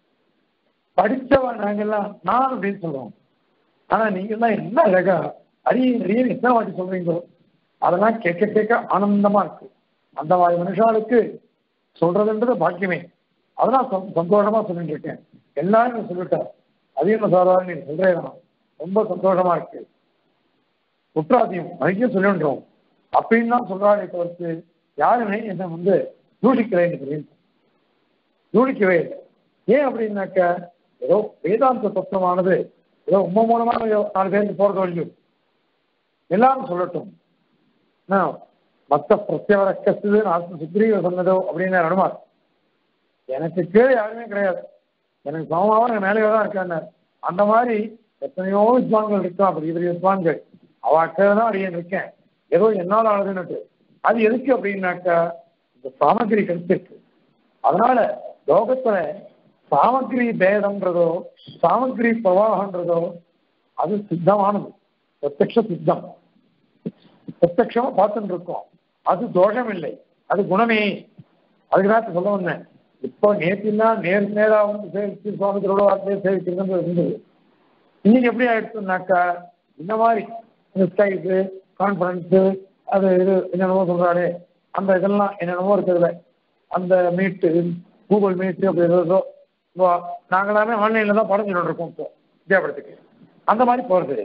படிச்சவன் நாங்கெல்லாம் நான் அப்படின்னு சொல்றோம் ஆனா நீங்க எல்லாம் என்ன அழகா அடியேன் அடியேன் எத்தனை வாட்டி சொல்றீங்களோ அதெல்லாம் கேட்க கேட்க ஆனந்தமா இருக்கு அந்த மாதிரி மனுஷாளுக்கு சொல்றதுன்றது பாக்கியமே அதெல்லாம் சந்தோஷமா சொல்லிட்டு இருக்கேன் எல்லாரும் சொல்லிட்டேன் அதிகம் சாதாரண நீங்க சொல்றேன் ரொம்ப சந்தோஷமா இருக்கு குற்றாதியம் நிறைய சொல்லின்றோம் அப்படின்னு தான் சொல்றாரு தவிர்த்து யாருமே என்னை வந்து தூஷிக்கிறேன் தெரியும் தூஷிக்கவே இல்லை ஏன் அப்படின்னாக்க ஏதோ வேதாந்த தத்துவமானது ஏதோ உண்மை மூலமான நாலு பேருக்கு போறது வழியும் எல்லாரும் சொல்லட்டும் நான் மத்த பிரத்யவர கஸ்து நான் சுக்ரீவ சொன்னதோ அப்படின்னு நடுமார் எனக்கு கீழே யாருமே கிடையாது எனக்கு சமமாக எனக்கு மேலே தான் இருக்காங்க அந்த மாதிரி எத்தனையோ வித்வான்கள் இருக்கான் பெரிய பெரிய வித்வான்கள் அவ கீழே தான் அடியேன் இருக்கேன் ஏதோ என்னால் ஆனதுன்னு அது எதுக்கு அப்படின்னாக்கா இந்த சாமகிரி கிடைச்சிருக்கு அதனால லோகத்துல சாமகிரி பேதம்ன்றதோ சாமகிரி பிரவாகன்றதோ அது சித்தமானது பிரத்யக்ஷ சித்தம் பிரத்யக்ஷமா பார்த்துட்டு இருக்கோம் அது தோஷம் இல்லை அது குணமே அதுக்கு தான் சொல்ல வந்தேன் இப்போ நேற்றுனா நேர் நேரா வந்து சேவிச்சு சுவாமி திருவிழாத்திலே சேவிக்கிறது இருந்தது இன்னைக்கு எப்படி ஆயிடுச்சுனாக்கா இந்த மாதிரி இந்த ஸ்கைப்பு கான்ஃபரன்ஸு அது இது என்னென்னமோ சொல்றாளே அந்த இதெல்லாம் என்னென்னமோ இருக்குதுல அந்த மீட்டு கூகுள் மீட்டு அப்படி ஏதோ இப்போ நாங்கள் எல்லாமே ஆன்லைனில் தான் படம் சொல்லிட்டு இருக்கோம் இப்போ வித்யாபடத்துக்கு அந்த மாதிரி போகிறது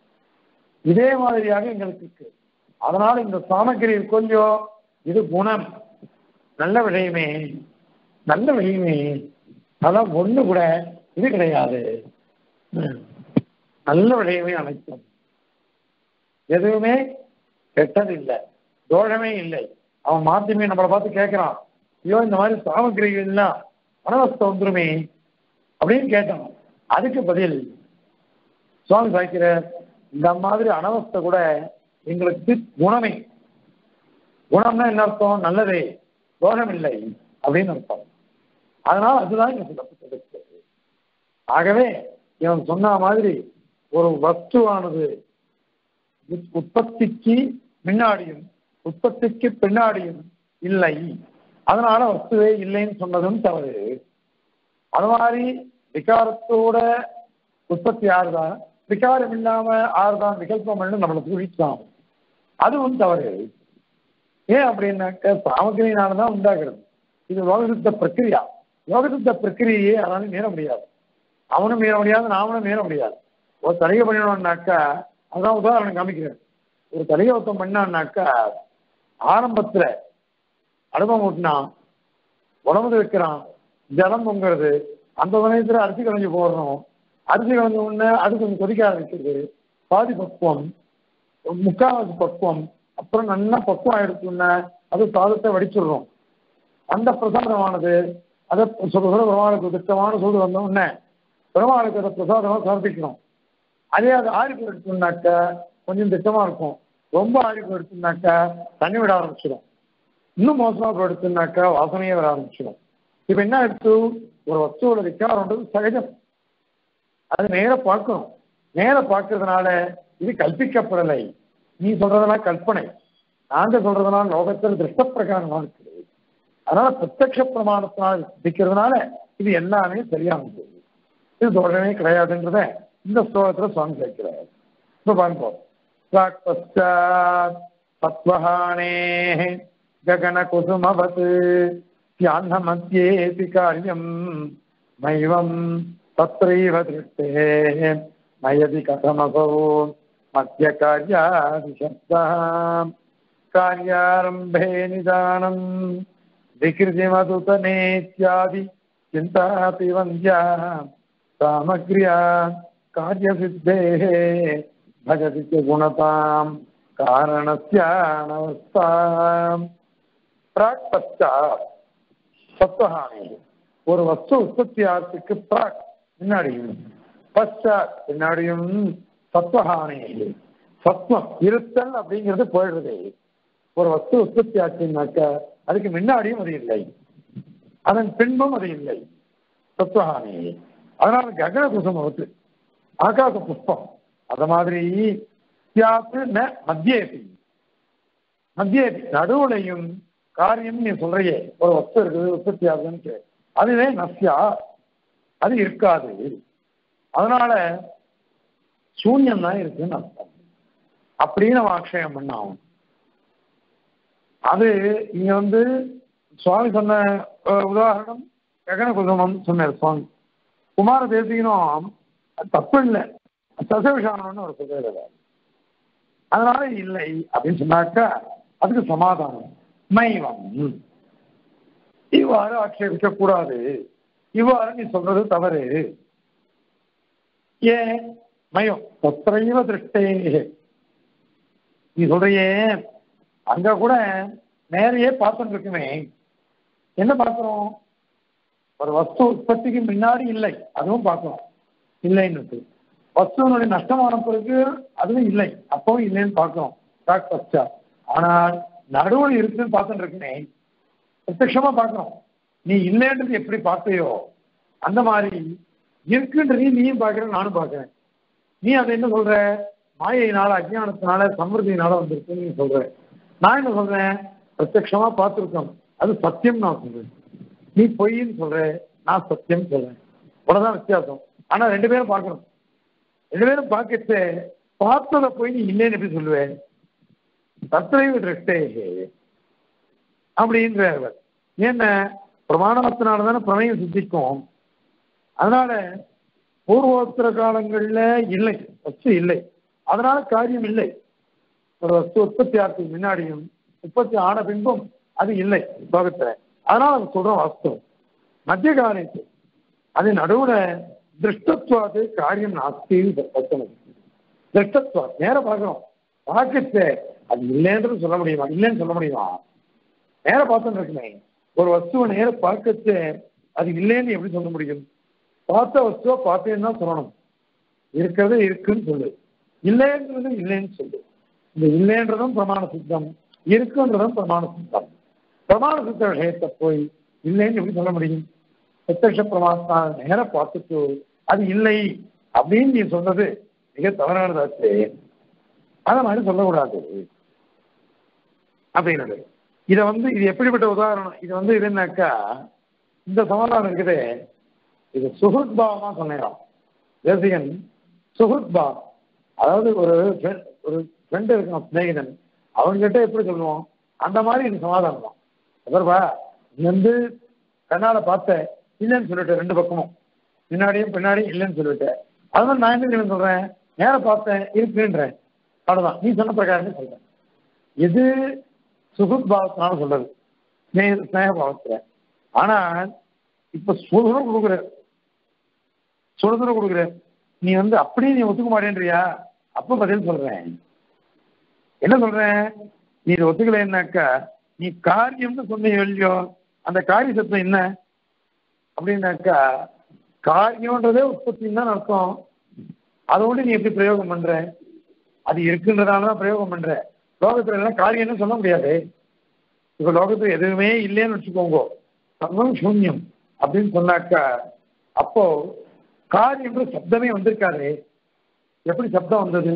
இதே மாதிரியாக எங்களுக்கு இருக்கு அதனால இந்த சாமகிரி கொஞ்சம் இது குணம் நல்ல விஷயமே நல்ல விஷயமே அதான் ஒண்ணு கூட இது கிடையாது ம். நல்ல விஷயமே அனைத்தும் எதுவுமே கெட்டது இல்லை தோஷமே இல்லை அவன் மாத்தியமே நம்மளை பார்த்து கேட்கிறான் ஐயோ இந்த மாதிரி சாமகிரிகள்லாம் அனவஸ்தை வந்துருமே அப்படின்னு கேட்டான் அதுக்கு பதில் சுவாமி சாய்க்கிற இந்த மாதிரி அனவஸ்தை கூட எங்களுக்கு குணமே குணம்னா என்ன அர்த்தம் நல்லதே தோஷம் இல்லை அப்படின்னு அர்த்தம் அதனால அதுதான் இங்க சொல்லப்பட்டிருக்கிறது ஆகவே இவன் சொன்ன மாதிரி ஒரு வஸ்துவானது உத்- உற்பத்திக்கு முன்னாடியும் உற்பத்திக்கு பின்னாடியும் இல்லை அதனால வஸ்துவே இல்லைன்னு சொன்னதும் தவறு அது மாதிரி விகாரத்தோட உற்பத்தி ஆறுதான் விகாரம் இல்லாம ஆறுதான் விகல்பம் நம்மளை புரிச்சான் அதுவும் தவறு ஏன் அப்படின்னாக்க சாமகிரியினால தான் உண்டாகிறது இது யோகசித்த பிரக்கிரியா யோகசித்த பிரக்கிரியை யாராலும் மீற முடியாது அவனும் மீற முடியாது நாமளும் மீற முடியாது ஒரு தலிகை பண்ணினோம்னாக்கா அதான் உதாரணம் காமிக்கிறேன் ஒரு தலிகை ஒருத்தம் பண்ணான்னாக்கா ஆரம்பத்துல அனுபவம் ஊட்டினான் உடம்புல வைக்கிறான் ஜலம் பொங்குறது அந்த சமயத்துல அரிசி கலைஞ்சு போடணும் அரிசி கலைஞ்ச உடனே அது கொஞ்சம் கொதிக்க ஆரம்பிக்கிறது பாதி பக்குவம் முக்காவாசி பக்குவம் அப்புறம் நல்லா பக்குவம் ஆயிடுச்சுன்னா அது சாதத்தை வடிச்சிடுறோம் அந்த பிரசாதமானது அதை சொல்ல சொல்ல பெருமாளுக்கு திட்டமான சூடு வந்த உடனே பெருமாளுக்கு அதை பிரசாதமாக சமர்ப்பிக்கணும் அதே அது ஆறி போயிடுச்சுனாக்கா கொஞ்சம் திட்டமா இருக்கும் ரொம்ப ஆறி போயிடுச்சுனாக்கா தண்ணி விட ஆரம்பிச்சிடும் இன்னும் மோசமா போயிடுச்சுனாக்கா வாசனையே வர ஆரம்பிச்சிடும் இப்ப என்ன ஆயிடுச்சு ஒரு வஸ்துவோட விக்காரம்ன்றது சகஜம் அது நேர பார்க்கணும் நேர பார்க்கறதுனால இது கல்பிக்கப்படலை நீ சொல்றதெல்லாம் கற்பனை நாங்க சொல்றதெல்லாம் லோகத்தில் திருஷ்ட பிரகாரமா இருக்குது அதனால பிரத்யக்ஷ பிரமாணத்தினால் சித்திக்கிறதுனால இது எல்லாமே சரியானது இது தோஷமே கிடையாதுன்றத இந்த ஸ்லோகத்துல சுவாமி கேட்கிறார் இப்ப பாருங்க பிராக் பశ్చాத் சத்வஹானே ககன குசுமவத் தியான மத்தியேபி காரியம் நைவம் தத்ரைவ திருஷ்டே நயதி கதமசோ மத்திய காரியாதி சப்தாம் कार्यारम्भे निदानम् विकृतिमधुतनेत्यादि चिन्तापि वन्द्या सामग्र्या कार्यसिद्धेः भजति च गुणताम् कारणस्यानवस्थाम् प्राक् पश्चात् சத்துவஹானி ஒரு வஸ்து உற்பத்தி ஆகிறதுக்கு பிராக் முன்னாடியும் பశ్చాத் பின்னாடியும் சத்துவஹானி சத்துவம் இருத்தல் அப்படிங்கிறது போயிடுறது ஒரு வஸ்து உற்பத்தி ஆச்சுன்னாக்க அதுக்கு முன்னாடியும் அது இல்லை அதன் பின்பும் அது இல்லை சத்துவஹானி அதனால ககன குசுமம் வந்து ஆகாச புஷ்பம் அத மாதிரி சியாத்து ந மத்தியேபி மத்தியேபி நடுவுலையும் காரியம் நீ சொல்றியே ஒரு வஸ்து இருக்குது உற்பத்தி ஆகுதுன்னு அதுவே நஸ்யா அது இருக்காது அதனால சூன்யம் தான் இருக்குன்னு அர்த்தம் அப்படின்னு நம்ம ஆக்ஷயம் பண்ணாகும் அது இங்க வந்து சுவாமி சொன்ன அஹ், உதாரணம் ககன குசுமம் சொன்னார் சுவாமி குமார தேசிகனும் அது தப்பு இல்லை தசவிஷானம்னு ஒரு சொல்றது அதனால இல்லை அப்படின்னு சொன்னாக்கா அதுக்கு சமாதானம் மைவம் இவ்வாறு ஆட்சேபிக்க கூடாது இவ்வாறு நீ சொல்றது தவறு ஏன் மயம் தத்திரைவ திருஷ்டே நீ சொல்றியே அங்க கூட நேரையே பார்த்துட்டு இருக்குமே என்ன பார்க்கிறோம் ஒரு வஸ்து உற்பத்திக்கு முன்னாடி இல்லை அதுவும் பார்க்கிறோம் இல்லைன்னு வஸ்துவனுடைய நஷ்டமான பிறகு அதுவும் இல்லை அப்பவும் இல்லைன்னு பார்க்கிறோம் டாக் பச்சா ஆனால் நடுவில் இருக்குன்னு பார்த்துட்டு இருக்குமே பிரத்யட்சமா பார்க்கிறோம் நீ இல்லைன்றது எப்படி பார்த்தையோ அந்த மாதிரி இருக்குன்றதையும் நீயும் பார்க்கிற நானும் பார்க்கிறேன் நீ அதை என்ன சொல்ற மாயையினால அஜ்ஞானத்தினால சமிருதியினால வந்திருக்குன்னு நீ சொல்ற நான் என்ன சொல்றேன் பிரத்யட்சமா பார்த்துருக்கோம் அது சத்தியம் நான் சொல்றேன் நீ பொய்ன்னு சொல்ற நான் சத்தியம் சொல்றேன் இவ்வளவுதான் வித்தியாசம் ஆனா ரெண்டு பேரும் பார்க்கணும் ரெண்டு பேரும் பார்க்கச்ச பார்த்ததை போய் நீ இல்லைன்னு எப்படி சொல்லுவேன் தத்தைவு திருஷ்டே அப்படின்ற அவர் என்ன பிரமாணத்தினால தானே பிரமேயம் சித்திக்கும் அதனால பூர்வோத்தர காலங்கள்ல இல்லை வஸ்து இல்லை அதனால காரியம் இல்லை ஒரு வஸ்து உற்பத்தி ஆகிறதுக்கு முன்னாடியும் உற்பத்தி ஆன பின்பும் அது இல்லை லோகத்துல அதனால அது சொல்றோம் வாஸ்தவம் மத்திய காலத்து அது நடுவுல திருஷ்டத்துவாது காரியம் நாஸ்தின்னு பிரச்சனை திருஷ்டத்துவா நேர பார்க்கிறோம் பார்க்கச்ச அது இல்லைன்றது சொல்ல முடியுமா இல்லைன்னு சொல்ல முடியுமா நேர பார்த்துட்டு இருக்குமே ஒரு வஸ்துவை நேர பார்க்கச்ச அது இல்லைன்னு எப்படி சொல்ல முடியும் பார்த்த வஸ்துவை பார்த்தேன்னு தான் சொல்லணும் இருக்கிறது இருக்குன்னு சொல்லு இல்லைன்றது இல்லைன்னு சொல்லு இந்த இல்லைன்றதும் பிரமாண சித்தம் இருக்குன்றதும் பிரமாண சித்தம் பிரமாண சித்த விஷயத்தை போய் இல்லைன்னு எப்படி சொல்ல முடியும் பிரத்யக்ஷ பிரமாணத்தா நேர பார்த்துட்டு அது இல்லை அப்படின்னு நீ சொன்னது மிக தவறானதாச்சு அத மாதிரி சொல்லக்கூடாது அப்படின்றது இதை வந்து இது எப்படிப்பட்ட உதாரணம் இது வந்து இது என்னக்கா இந்த சமாதானம் இருக்குதே இது சுஹுத் பாவமா சொன்னேன் தேசிகன் சுஹுத் பாவம் அதாவது ஒரு friend- ஒரு ஃப்ரெண்டு இருக்கான் சிநேகிதன் அவன்கிட்ட எப்படி சொல்லுவோம் அந்த மாதிரி இது சமாதானம் தான் எதர்வா நீ வந்து கண்ணால பார்த்த இல்லைன்னு சொல்லிட்டு ரெண்டு பக்கமும் முன்னாடியும் பின்னாடியும் இல்லைன்னு சொல்லிட்டு அது மாதிரி நான் என்ன தெரியுமா சொல்றேன் நேர பார்த்தேன் இருக்குன்றேன் அவ்வளவுதான் நீ சொன்ன பிரகாரமே சொல்றேன் எது சுகுத் பாவத்தினால சொல்றது ஸ்னேக ஸ்னேக பாவத்துல ஆனா இப்ப சுதந்திரம் கொடுக்குற சுதந்திரம் கொடுக்குற நீ வந்து அப்படியே நீ ஒத்துக்க மாட்டேன்றியா அப்ப பதில் சொல்றேன் என்ன சொல்றேன் நீ இதை ஒத்துக்கலைன்னாக்கா நீ காரியம்னு சொன்னீங்க இல்லையோ அந்த காரிய சத்தம் என்ன அப்படின்னாக்கா காரியம்ன்றதே உற்பத்தின்னு தான் அர்த்தம் அதோட நீ எப்படி பிரயோகம் பண்ற அது இருக்குன்றதால தான் பிரயோகம் பண்ற லோகத்துல எல்லாம் காரியம்னு சொல்ல முடியாது இப்ப லோகத்துல எதுவுமே இல்லைன்னு வச்சுக்கோங்க சர்வம் சூன்யம் அப்படின்னு சொன்னாக்கா அப்போ காரியம்ன்ற சப்தமே வந்திருக்காரு எப்படி சப்தம் வந்தது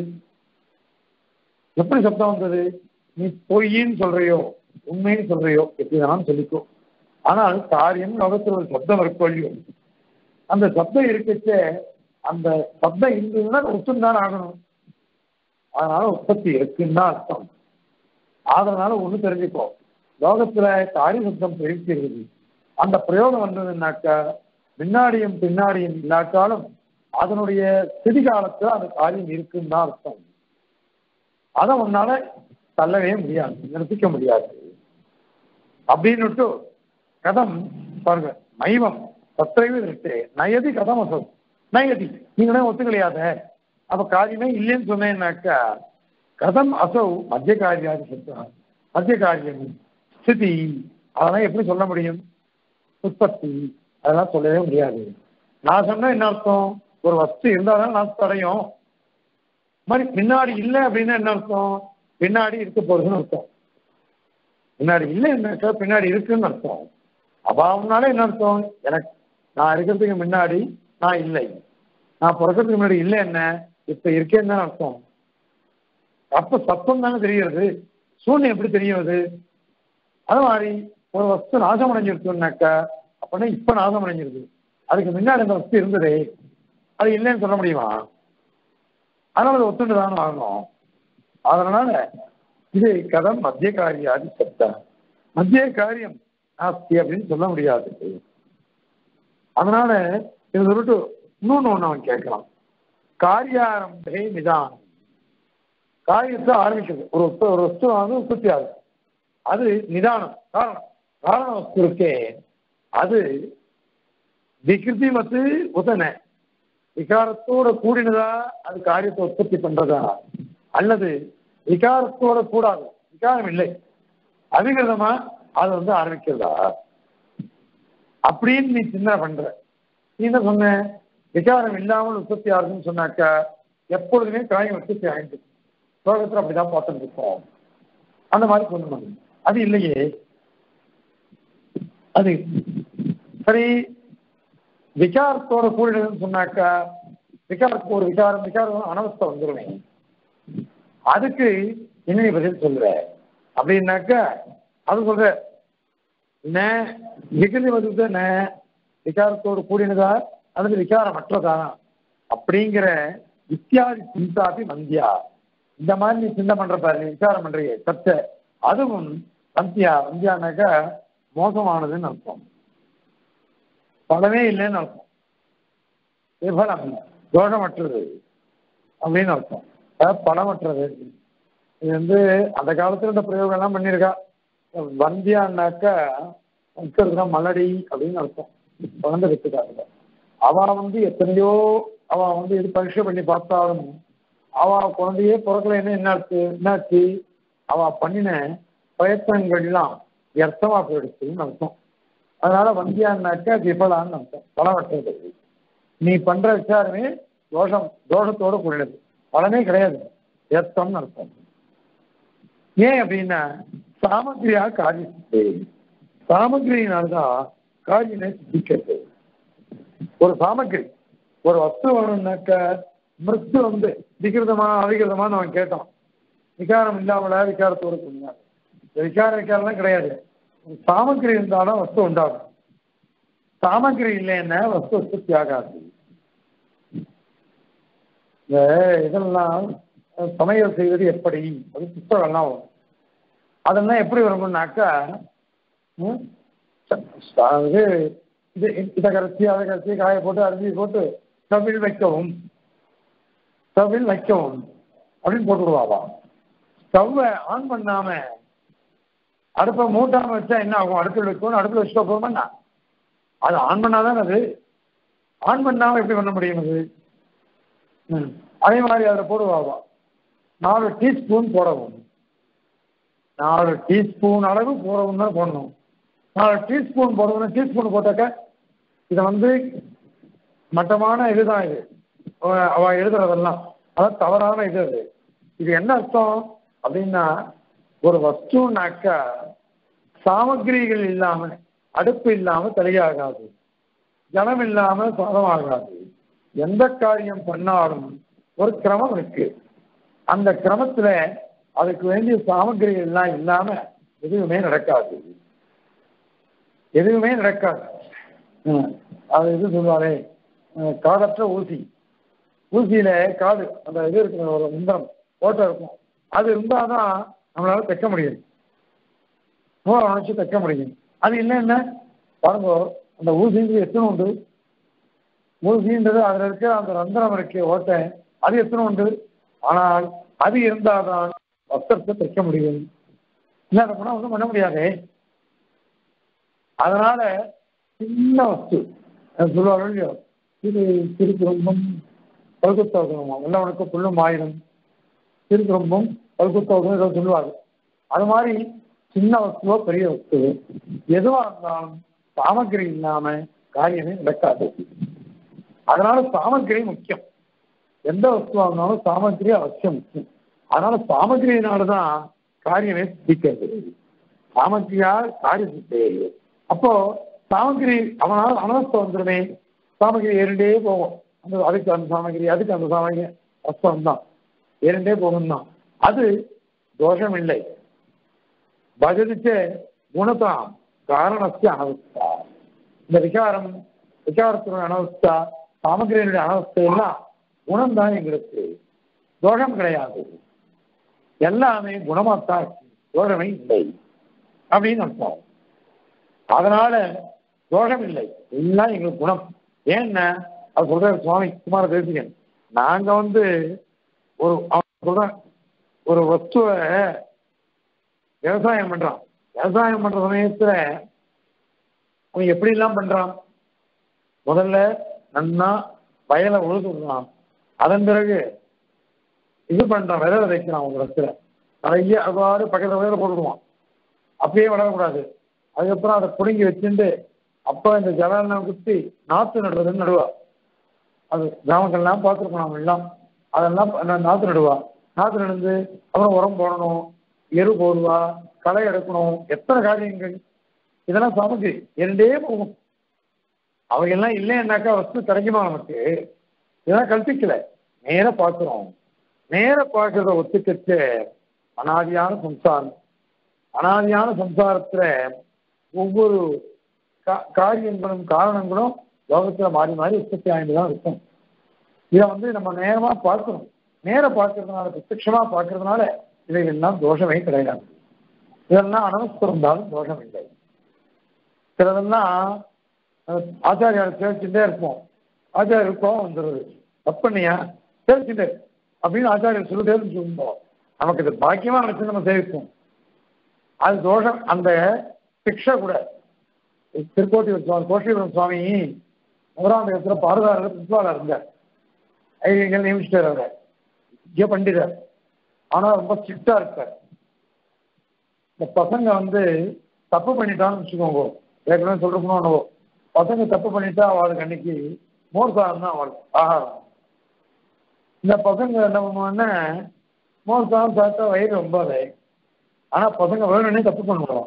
எப்படி சப்தம் வந்தது நீ பொய்ன்னு சொல்றியோ உண்மைன்னு சொல்றியோ எப்படி வேணாலும் சொல்லிக்கோ ஆனால் காரியம் லோகத்தில் ஒரு சப்தம் இருக்கோ இல்லையோ அந்த சப்தம் இருக்கச்ச அந்த சப்தம் இருந்ததுன்னா ஒத்துன்னு தான் ஆகணும் அதனால உற்பத்தி இருக்குன்னு தான் அர்த்தம் அதனால ஒண்ணு தெரிஞ்சுக்கோ லோகத்துல காரிய சப்தம் பிரயோகிக்கிறது அந்த பிரயோகம் வந்ததுன்னாக்கா முன்னாடியும் பின்னாடியும் இல்லாட்டாலும் அதனுடைய ஸ்திதி காலத்துல அந்த காரியம் இருக்குன்னு தான் அர்த்தம் அதை உன்னால தள்ளவே முடியாது நிறுத்திக்க முடியாது அப்படின்னுட்டு கதம் பாருங்க மைவம் தத்தைவு இருக்கு நயதி கதம் அசம் நயதி நீங்களே ஒத்துக்கலையாத அப்ப காரியமே இல்லைன்னு சொன்னேன்னாக்கா கதம் அசௌ மத்திய காரியாதி சத்தம் மத்திய காரியம் ஸ்திதி அதெல்லாம் எப்படி சொல்ல முடியும் உற்பத்தி அதெல்லாம் சொல்லவே முடியாது நான் சொன்ன என்ன அர்த்தம் ஒரு வஸ்து இருந்தாதான் நான் தடையும் மாதிரி பின்னாடி இல்லை அப்படின்னா என்ன அர்த்தம் பின்னாடி இருக்க போறதுன்னு அர்த்தம் பின்னாடி இல்லை என்னக்கா பின்னாடி இருக்குன்னு அர்த்தம் அபாவம்னால என்ன அர்த்தம் எனக்கு நான் இருக்கிறதுக்கு முன்னாடி நான் இல்லை நான் பிறக்கிறதுக்கு முன்னாடி இல்லை என்ன இப்ப இருக்கேன்னு தானே அர்த்தம் அப்ப சத்தம் தானே தெரிகிறது சூழ்நிலை எப்படி தெரியுது அது மாதிரி ஒரு வஸ்து நாசம் அடைஞ்சிருக்குன்னாக்கா அப்படின்னா இப்ப நாசம் அடைஞ்சிருக்கு அதுக்கு முன்னாடி அந்த வஸ்து இருந்ததே அது இல்லைன்னு சொல்ல முடியுமா அதனால அதை ஒத்துண்டு தானே ஆகணும் அதனால இது கதம் மத்திய காரியாதி சப்தம் மத்திய காரியம் நாஸ்தி அப்படின்னு சொல்ல முடியாது அதனால இது சொல்லிட்டு இன்னொன்னு ஒண்ணு அவன் கேட்கலாம் காரியாரம்பே நிதானம் காரியத்தை ஆரம்பிக்கிறது ஒரு வஸ்து ஒரு வஸ்து வந்து உற்பத்தி ஆகுது அது நிதானம் காரணம் காரண வஸ்து இருக்கே அது விகிருதி மத்து உதன விகாரத்தோட கூடினதா அது காரியத்தை உற்பத்தி பண்றதா அல்லது விகாரத்தோட கூடாது விகாரம் இல்லை அவிகிருதமா அது வந்து ஆரம்பிக்கிறதா அப்படின்னு நீ சின்ன பண்ற நீ என்ன சொன்ன விகாரம் இல்லாமல் உற்பத்தி ஆகுதுன்னு சொன்னாக்கா எப்பொழுதுமே காயம் உற்பத்தி ஆகிட்டு லோகத்தில் அப்படிதான் பார்த்துட்டு இருக்கோம் அந்த மாதிரி சொல்லணும் அது இல்லையே அது சரி விகாரத்தோட கூடினதுன்னு சொன்னாக்கா விகாரத்துக்கு ஒரு விகாரம் விகாரம் அனவஸ்தை வந்துருவேன் அதுக்கு என்ன நீ பதில் சொல்ற அப்படின்னாக்கா அது சொல்ற ந விகதி வந்து ந விகாரத்தோடு கூடினதா அல்லது விகாரமற்றதா அப்படிங்கிற இத்தியாதி சிந்தாபி மந்தியா இந்த மாதிரி நீ சிந்தனை பண்ற பாரு நீ விசாரம் பண்றியே சத்த அதுவும் வந்தியா வந்தியானாக்கா மோசமானதுன்னு அர்த்தம் பலமே இல்லைன்னு அர்த்தம் விபலம் தோஷமற்றது அப்படின்னு அர்த்தம் அதாவது பலமற்றது இது வந்து அந்த காலத்துல இந்த பிரயோகம் எல்லாம் பண்ணியிருக்கா வந்தியான்னாக்கா இருக்கிறதுனா மலடி அப்படின்னு அர்த்தம் குழந்தை பெற்றுக்காங்க அவ வந்து எத்தனையோ அவ வந்து இது பரீட்சை பண்ணி பார்த்தாலும் அவ குழந்தையே பிறக்கலைன்னு என்ன ஆச்சு என்னாச்சு அவ பண்ணின பிரயத்தனங்கள்லாம் வியர்த்தமா போயிடுச்சுன்னு அர்த்தம் அதனால வந்தியான்னாக்கா விபலான்னு அர்த்தம் பலமற்றது நீ பண்ற விசாரமே தோஷம் தோஷத்தோட கூடினது பலனே கிடையாது வியர்த்தம்னு அர்த்தம் ஏன் அப்படின்னா சாமகிரியா காரியத்தை சாமகிரியினால்தான் காரியனை சித்திக்கிறது ஒரு சாமகிரி ஒரு வஸ்து வேணும்னாக்க மிருத்து வந்து விகிருதமா அவிகிருதமா நம்ம கேட்டோம் விகாரம் இல்லாமல விகாரத்தோடு சொன்னார் விகார விகாரம்லாம் கிடையாது சாமகிரி இருந்தாலும் வஸ்து உண்டாகும் சாமகிரி இல்லைன்னா வஸ்து உற்பத்தி ஆகாது இந்த இதெல்லாம் சமையல் செய்வது எப்படி அது புத்தகம்லாம் வரும் அதெல்லாம் எப்படி வரும்னாக்கா ம், அது இது இதை கரைச்சி அதை கரைச்சி காய போட்டு அரிசி போட்டு ஸ்டவ்வில் வைக்கவும் ஸ்டவ்வில் வைக்கவும் அப்படின்னு போட்டுடுவாவா ஸ்டவ்வை ஆன் பண்ணாம அடுப்பை மூட்டாம வச்சா என்ன ஆகும் அடுப்பில் வைக்கணும் அடுப்பில் வச்சுட்டா போகுமா அது ஆன் பண்ணாதான் அது ஆன் பண்ணாம எப்படி பண்ண முடியும் அது ம். அதே மாதிரி அதில் போடுவாவா நாலு டீஸ்பூன் போடவும் நாலு டீஸ்பூன் அளவு போடவும் தான் போடணும் நாலு டீஸ்பூன் போடணும் டீஸ்பூன் போட்டாக்க இதை வந்து மட்டமான இதுதான் இது அவ- அவ எழுதுறதெல்லாம் அதான் தவறான இது அது இது என்ன அர்த்தம் அப்படின்னா ஒரு வஸ்துனாக்கா சாமகிரிகள் இல்லாம அடுப்பு இல்லாம தலையாகாது ஜலம் இல்லாம சாதம் ஆகாது எந்த காரியம் பண்ணாலும் ஒரு கிரமம் இருக்கு அந்த கிரமத்துல அதுக்கு வேண்டிய சாமகிரிகள் எல்லாம் இல்லாம எதுவுமே நடக்காது எதுவுமே நடக்காது ம். அது இது சொல்லுவாரே அஹ், காதற்ற ஊசி ஊசியில காது அந்த இது இருக்கு ஒரு முந்தம் ஓட்டம் இருக்கும் அது இருந்தாதான் நம்மளால தைக்க முடியும் நூலை உணர்ச்சி தைக்க முடியும் அது இல்லை என்ன பாருங்க அந்த ஊசின்றது எத்தனை உண்டு ஊசின்றது அதுல இருக்க அந்த ரந்திரம் இருக்க ஓட்டை அது எத்தனை உண்டு ஆனால் அது இருந்தாதான் வஸ்திரத்தை தைக்க முடியும் இல்லாத போனா ஒன்றும் பண்ண முடியாதே அதனால சின்ன வஸ்து அது சொல்லுவாங்க இல்லையோ இது திருக்குறம்பும் பல்குத்தோகமா உள்ளவனுக்கு புல்லும் ஆயிரம் திருக்குறம்பும் பல்குத்தோகம் ஏதோ சொல்லுவாங்க அது மாதிரி சின்ன வஸ்துவோ பெரிய வஸ்துவோ எதுவா இருந்தாலும் சாமகிரி இல்லாம காரியமே நடக்காது அதனால சாமகிரி முக்கியம் எந்த வஸ்துவா இருந்தாலும் சாமகிரி அவசியம் முக்கியம் அதனால சாமகிரியினாலதான் காரியமே சித்திக்கிறது சாமகிரியால் காரிய சித்தி அப்போ சாமகிரி அவனால் அனவஸ்தை வந்துடுமே சாமகிரி ஏறிண்டே போகும் அந்த அதுக்கு அந்த சாமகிரி அதுக்கு அந்த சாமகிரி வஸ்தம் தான் ஏறிண்டே போகும் தான் அது தோஷம் இல்லை பகதிச்ச குணதாம் காரணஸ்ய அனவஸ்தா இந்த விகாரம் விகாரத்தினுடைய அனவஸ்தா சாமகிரியினுடைய அனவஸ்தை எல்லாம் குணம் தான் எங்களுக்கு தோஷம் கிடையாது எல்லாமே குணமாத்தான் இருக்கு. தோஷமே இல்லை அப்படின்னு அர்த்தம் அதனால தோஷம் இல்லை எல்லாம் எங்களுக்கு குணம் ஏன்னா அது சொல்றாரு சுவாமி குமார தேசிகன் நாங்க வந்து ஒரு அவன் சொல்றான் ஒரு வஸ்துவை விவசாயம் பண்றான் விவசாயம் பண்ற சமயத்துல அவன் எப்படி எல்லாம் பண்றான் முதல்ல நன்னா வயலை உழுதுறான் அதன் பிறகு இது பண்றான் விதை விதைக்கிறான் ஒரு இடத்துல நிறைய அவ்வாறு பக்கத்துல பக்கத்துல போட்டுடுவான் அப்படியே வளரக்கூடாது அதுக்கப்புறம் அதை பிடுங்கி வச்சுட்டு அப்போ இந்த ஜலம் குத்தி நாற்று நடுவதுன்னு நடுவா அது கிராமங்கள்லாம் பார்த்துருக்கோம் நம்ம எல்லாம் அதெல்லாம் நா- நாற்று நடுவா நாற்று நடந்து அப்புறம் உரம் போடணும் எரு போடுவா களை எடுக்கணும் எத்தனை காரியங்கள் இதெல்லாம் சாமகிரி இரண்டே போகும் அவையெல்லாம் இல்லைன்னாக்கா வஸ்து கிடைக்குமா நமக்கு இதெல்லாம் கல்பிக்கல நேர பார்க்கிறோம் நேர பார்க்கறத ஒத்துக்கிட்டு அனாதியான சம்சாரம் அனாதியான சம்சாரத்துல ஒவ்வொரு கா- காரியங்களும் காரணங்களும் லோகத்துல மாறி மாறி உற்பத்தி ஆகிட்டு தான் இருக்கும் இதை வந்து நம்ம நேரமா பார்க்கணும் நேர பார்க்கறதுனால பிரத்யட்சமா பார்க்கறதுனால இவைகள்லாம் தோஷமே கிடையாது இதெல்லாம் அனவஸ்திருந்தாலும் தோஷம் இல்லை சிலதெல்லாம் அஹ், ஆச்சாரியார் சேர்த்துட்டே இருப்போம் ஆச்சாரியர் கோவம் வந்துடுது தப்புண்ணியா சேர்த்துட்டு அப்படின்னு ஆச்சாரியர் சொல்லிட்டே சொல்லுவோம் நமக்கு இது பாக்கியமா நினைச்சு நம்ம சேவிப்போம் அது தோஷம் அந்த சிக்ஷை கூட திருக்கோட்டியூர் சுவாமி கோஷிபுரம் சுவாமி முதலாம் இடத்துல பாரதாரர் பிரின்சிபாலா இருந்தார் ஐயங்கள் நியமிச்சிட்டார் அவரை இங்கே பண்டிதர் ஆனா ரொம்ப ஸ்ட்ரிக்டா இருப்பார் இந்த பசங்க வந்து தப்பு பண்ணிட்டான்னு வச்சுக்கோங்க ஏற்கனவே சொல்றோம்னோ என்னவோ பசங்க தப்பு பண்ணிட்டா அவளுக்கு அன்னைக்கு மோர் சாதம் தான் அவளுக்கு ஆகாரம் இந்த பசங்க என்ன பண்ணுவாங்கன்னா மோர் சாதம் சாப்பிட்டா வயிறு ரொம்ப அதை ஆனா பசங்க வேணும்னே தப்பு பண்ணுவோம்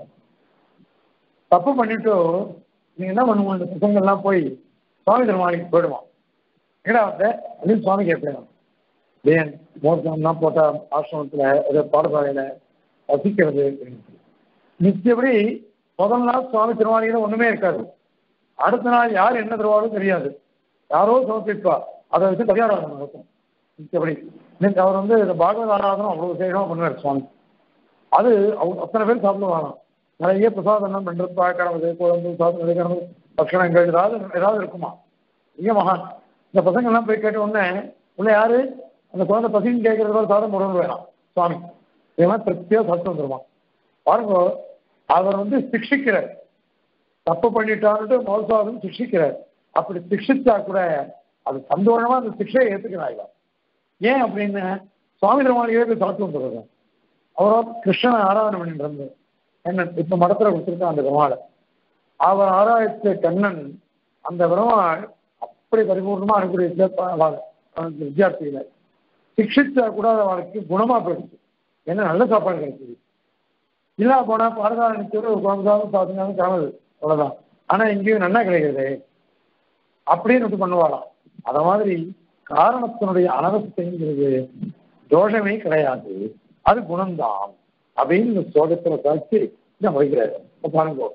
தப்பு பண்ணிட்டு நீங்க என்ன பண்ணுவோம் இந்த பசங்க எல்லாம் போய் சுவாமி திருமாளிக்கு போயிடுவான் எங்கடா வந்த அப்படின்னு சுவாமி கேட்பேன் ஏன் மோசம்லாம் போட்டா ஆசிரமத்துல ஏதோ பாடசாலையில வசிக்கிறது நிச்சயப்படி முதல் நாள் சுவாமி திருவாணியில ஒண்ணுமே இருக்காது அடுத்த நாள் யார் என்ன தருவாலும் தெரியாது யாரோ சமர்ப்பிப்பா அதை வச்சு கல்யாணம் நடக்கும் நிச்சயப்படி இன்னைக்கு அவர் வந்து இந்த பாகவத ஆராதனம் அவ்வளவு விசேஷமா பண்ணுவார் சுவாமி அது அவங்க அத்தனை பேர் சாப்பிடுவாங்க நிறைய பிரசாதம் பண்றப்பா கடவுது குழம்பு சாப்பிடுறது கடவுது பட்சணங்கள் ஏதாவது ஏதாவது இருக்குமா மிக மகான் இந்த பசங்க எல்லாம் போய் கேட்ட உடனே உள்ள யாரு அந்த குழந்தை பசின்னு கேட்கறது போல சாதம் போடணும் வேணாம் சுவாமி இதெல்லாம் திருப்தியா சாப்பிட்டு வந்துருவான் பாருங்க அவர் வந்து சிக்ஷிக்கிறார் தப்பு பண்ணிட்டான்ட்டு மோசாதம் சிக்ஷிக்கிறார் அப்படி சிக்ஷிச்சா கூட அது சந்தோஷமா அந்த சிக்ஷையை ஏத்துக்கிறாங்க ஏன் அப்படின்னு சுவாமி திருமாளிகளே போய் சாப்பிட்டு வந்துடுறாங்க அவரோ கிருஷ்ணனை ஆராதனை பண்ணிட்டு இருந்தார் கண்ணன் இப்ப மடத்துல கொடுத்துருக்கான் அந்த பெருமாளை அவர் ஆராய்ச்ச கண்ணன் அந்த பெருமாள் அப்படி பரிபூர்ணமா அனுப்பிய வித்தியார்த்திகளை சிக்ஷிச்சா கூட அவளுக்கு குணமா போயிடுச்சு ஏன்னா நல்ல சாப்பாடு கிடைக்குது இல்ல போனா பாரதார நிச்சயம் ஒரு குழந்தைதான் சாப்பிட்டாலும் காணுது அவ்வளவுதான் ஆனா இங்கேயும் நன்னா கிடைக்கிறது அப்படின்னு பண்ணுவாளாம் அத மாதிரி காரணத்தினுடைய அனவஸ்தைங்கிறது தோஷமே கிடையாது அது குணம்தான் அப்படின்னு இந்த ஸ்லோகத்துல சாட்சி இதை வைக்கிறாரு இப்ப பாருங்க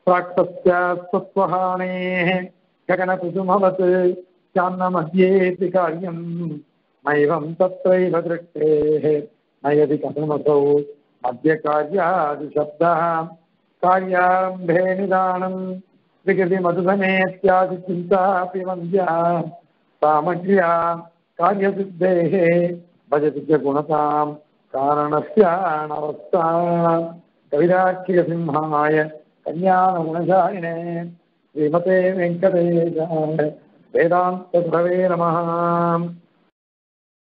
பிராக்தஸ்வஹானே ககன குசுமவத் சான்ன மத்தியேதி காரியம் நைவம் தத்ரைவ திருஷ்டேः நயதி கதமசௌ மத்தியகார்யாதி சப்தः कार्यारम्भे निदानम् विकृति मधुधनेत्यादि चिन्तापि वन्द्या सामग्र्या कार्यसिद्धेः भजति च गुणताम् कारणस्यानवस्था कविराख्यसिंहाय कल्याणगुणशालिने श्रीमते वेङ्कटेशाय वेदान्तप्रवे नमः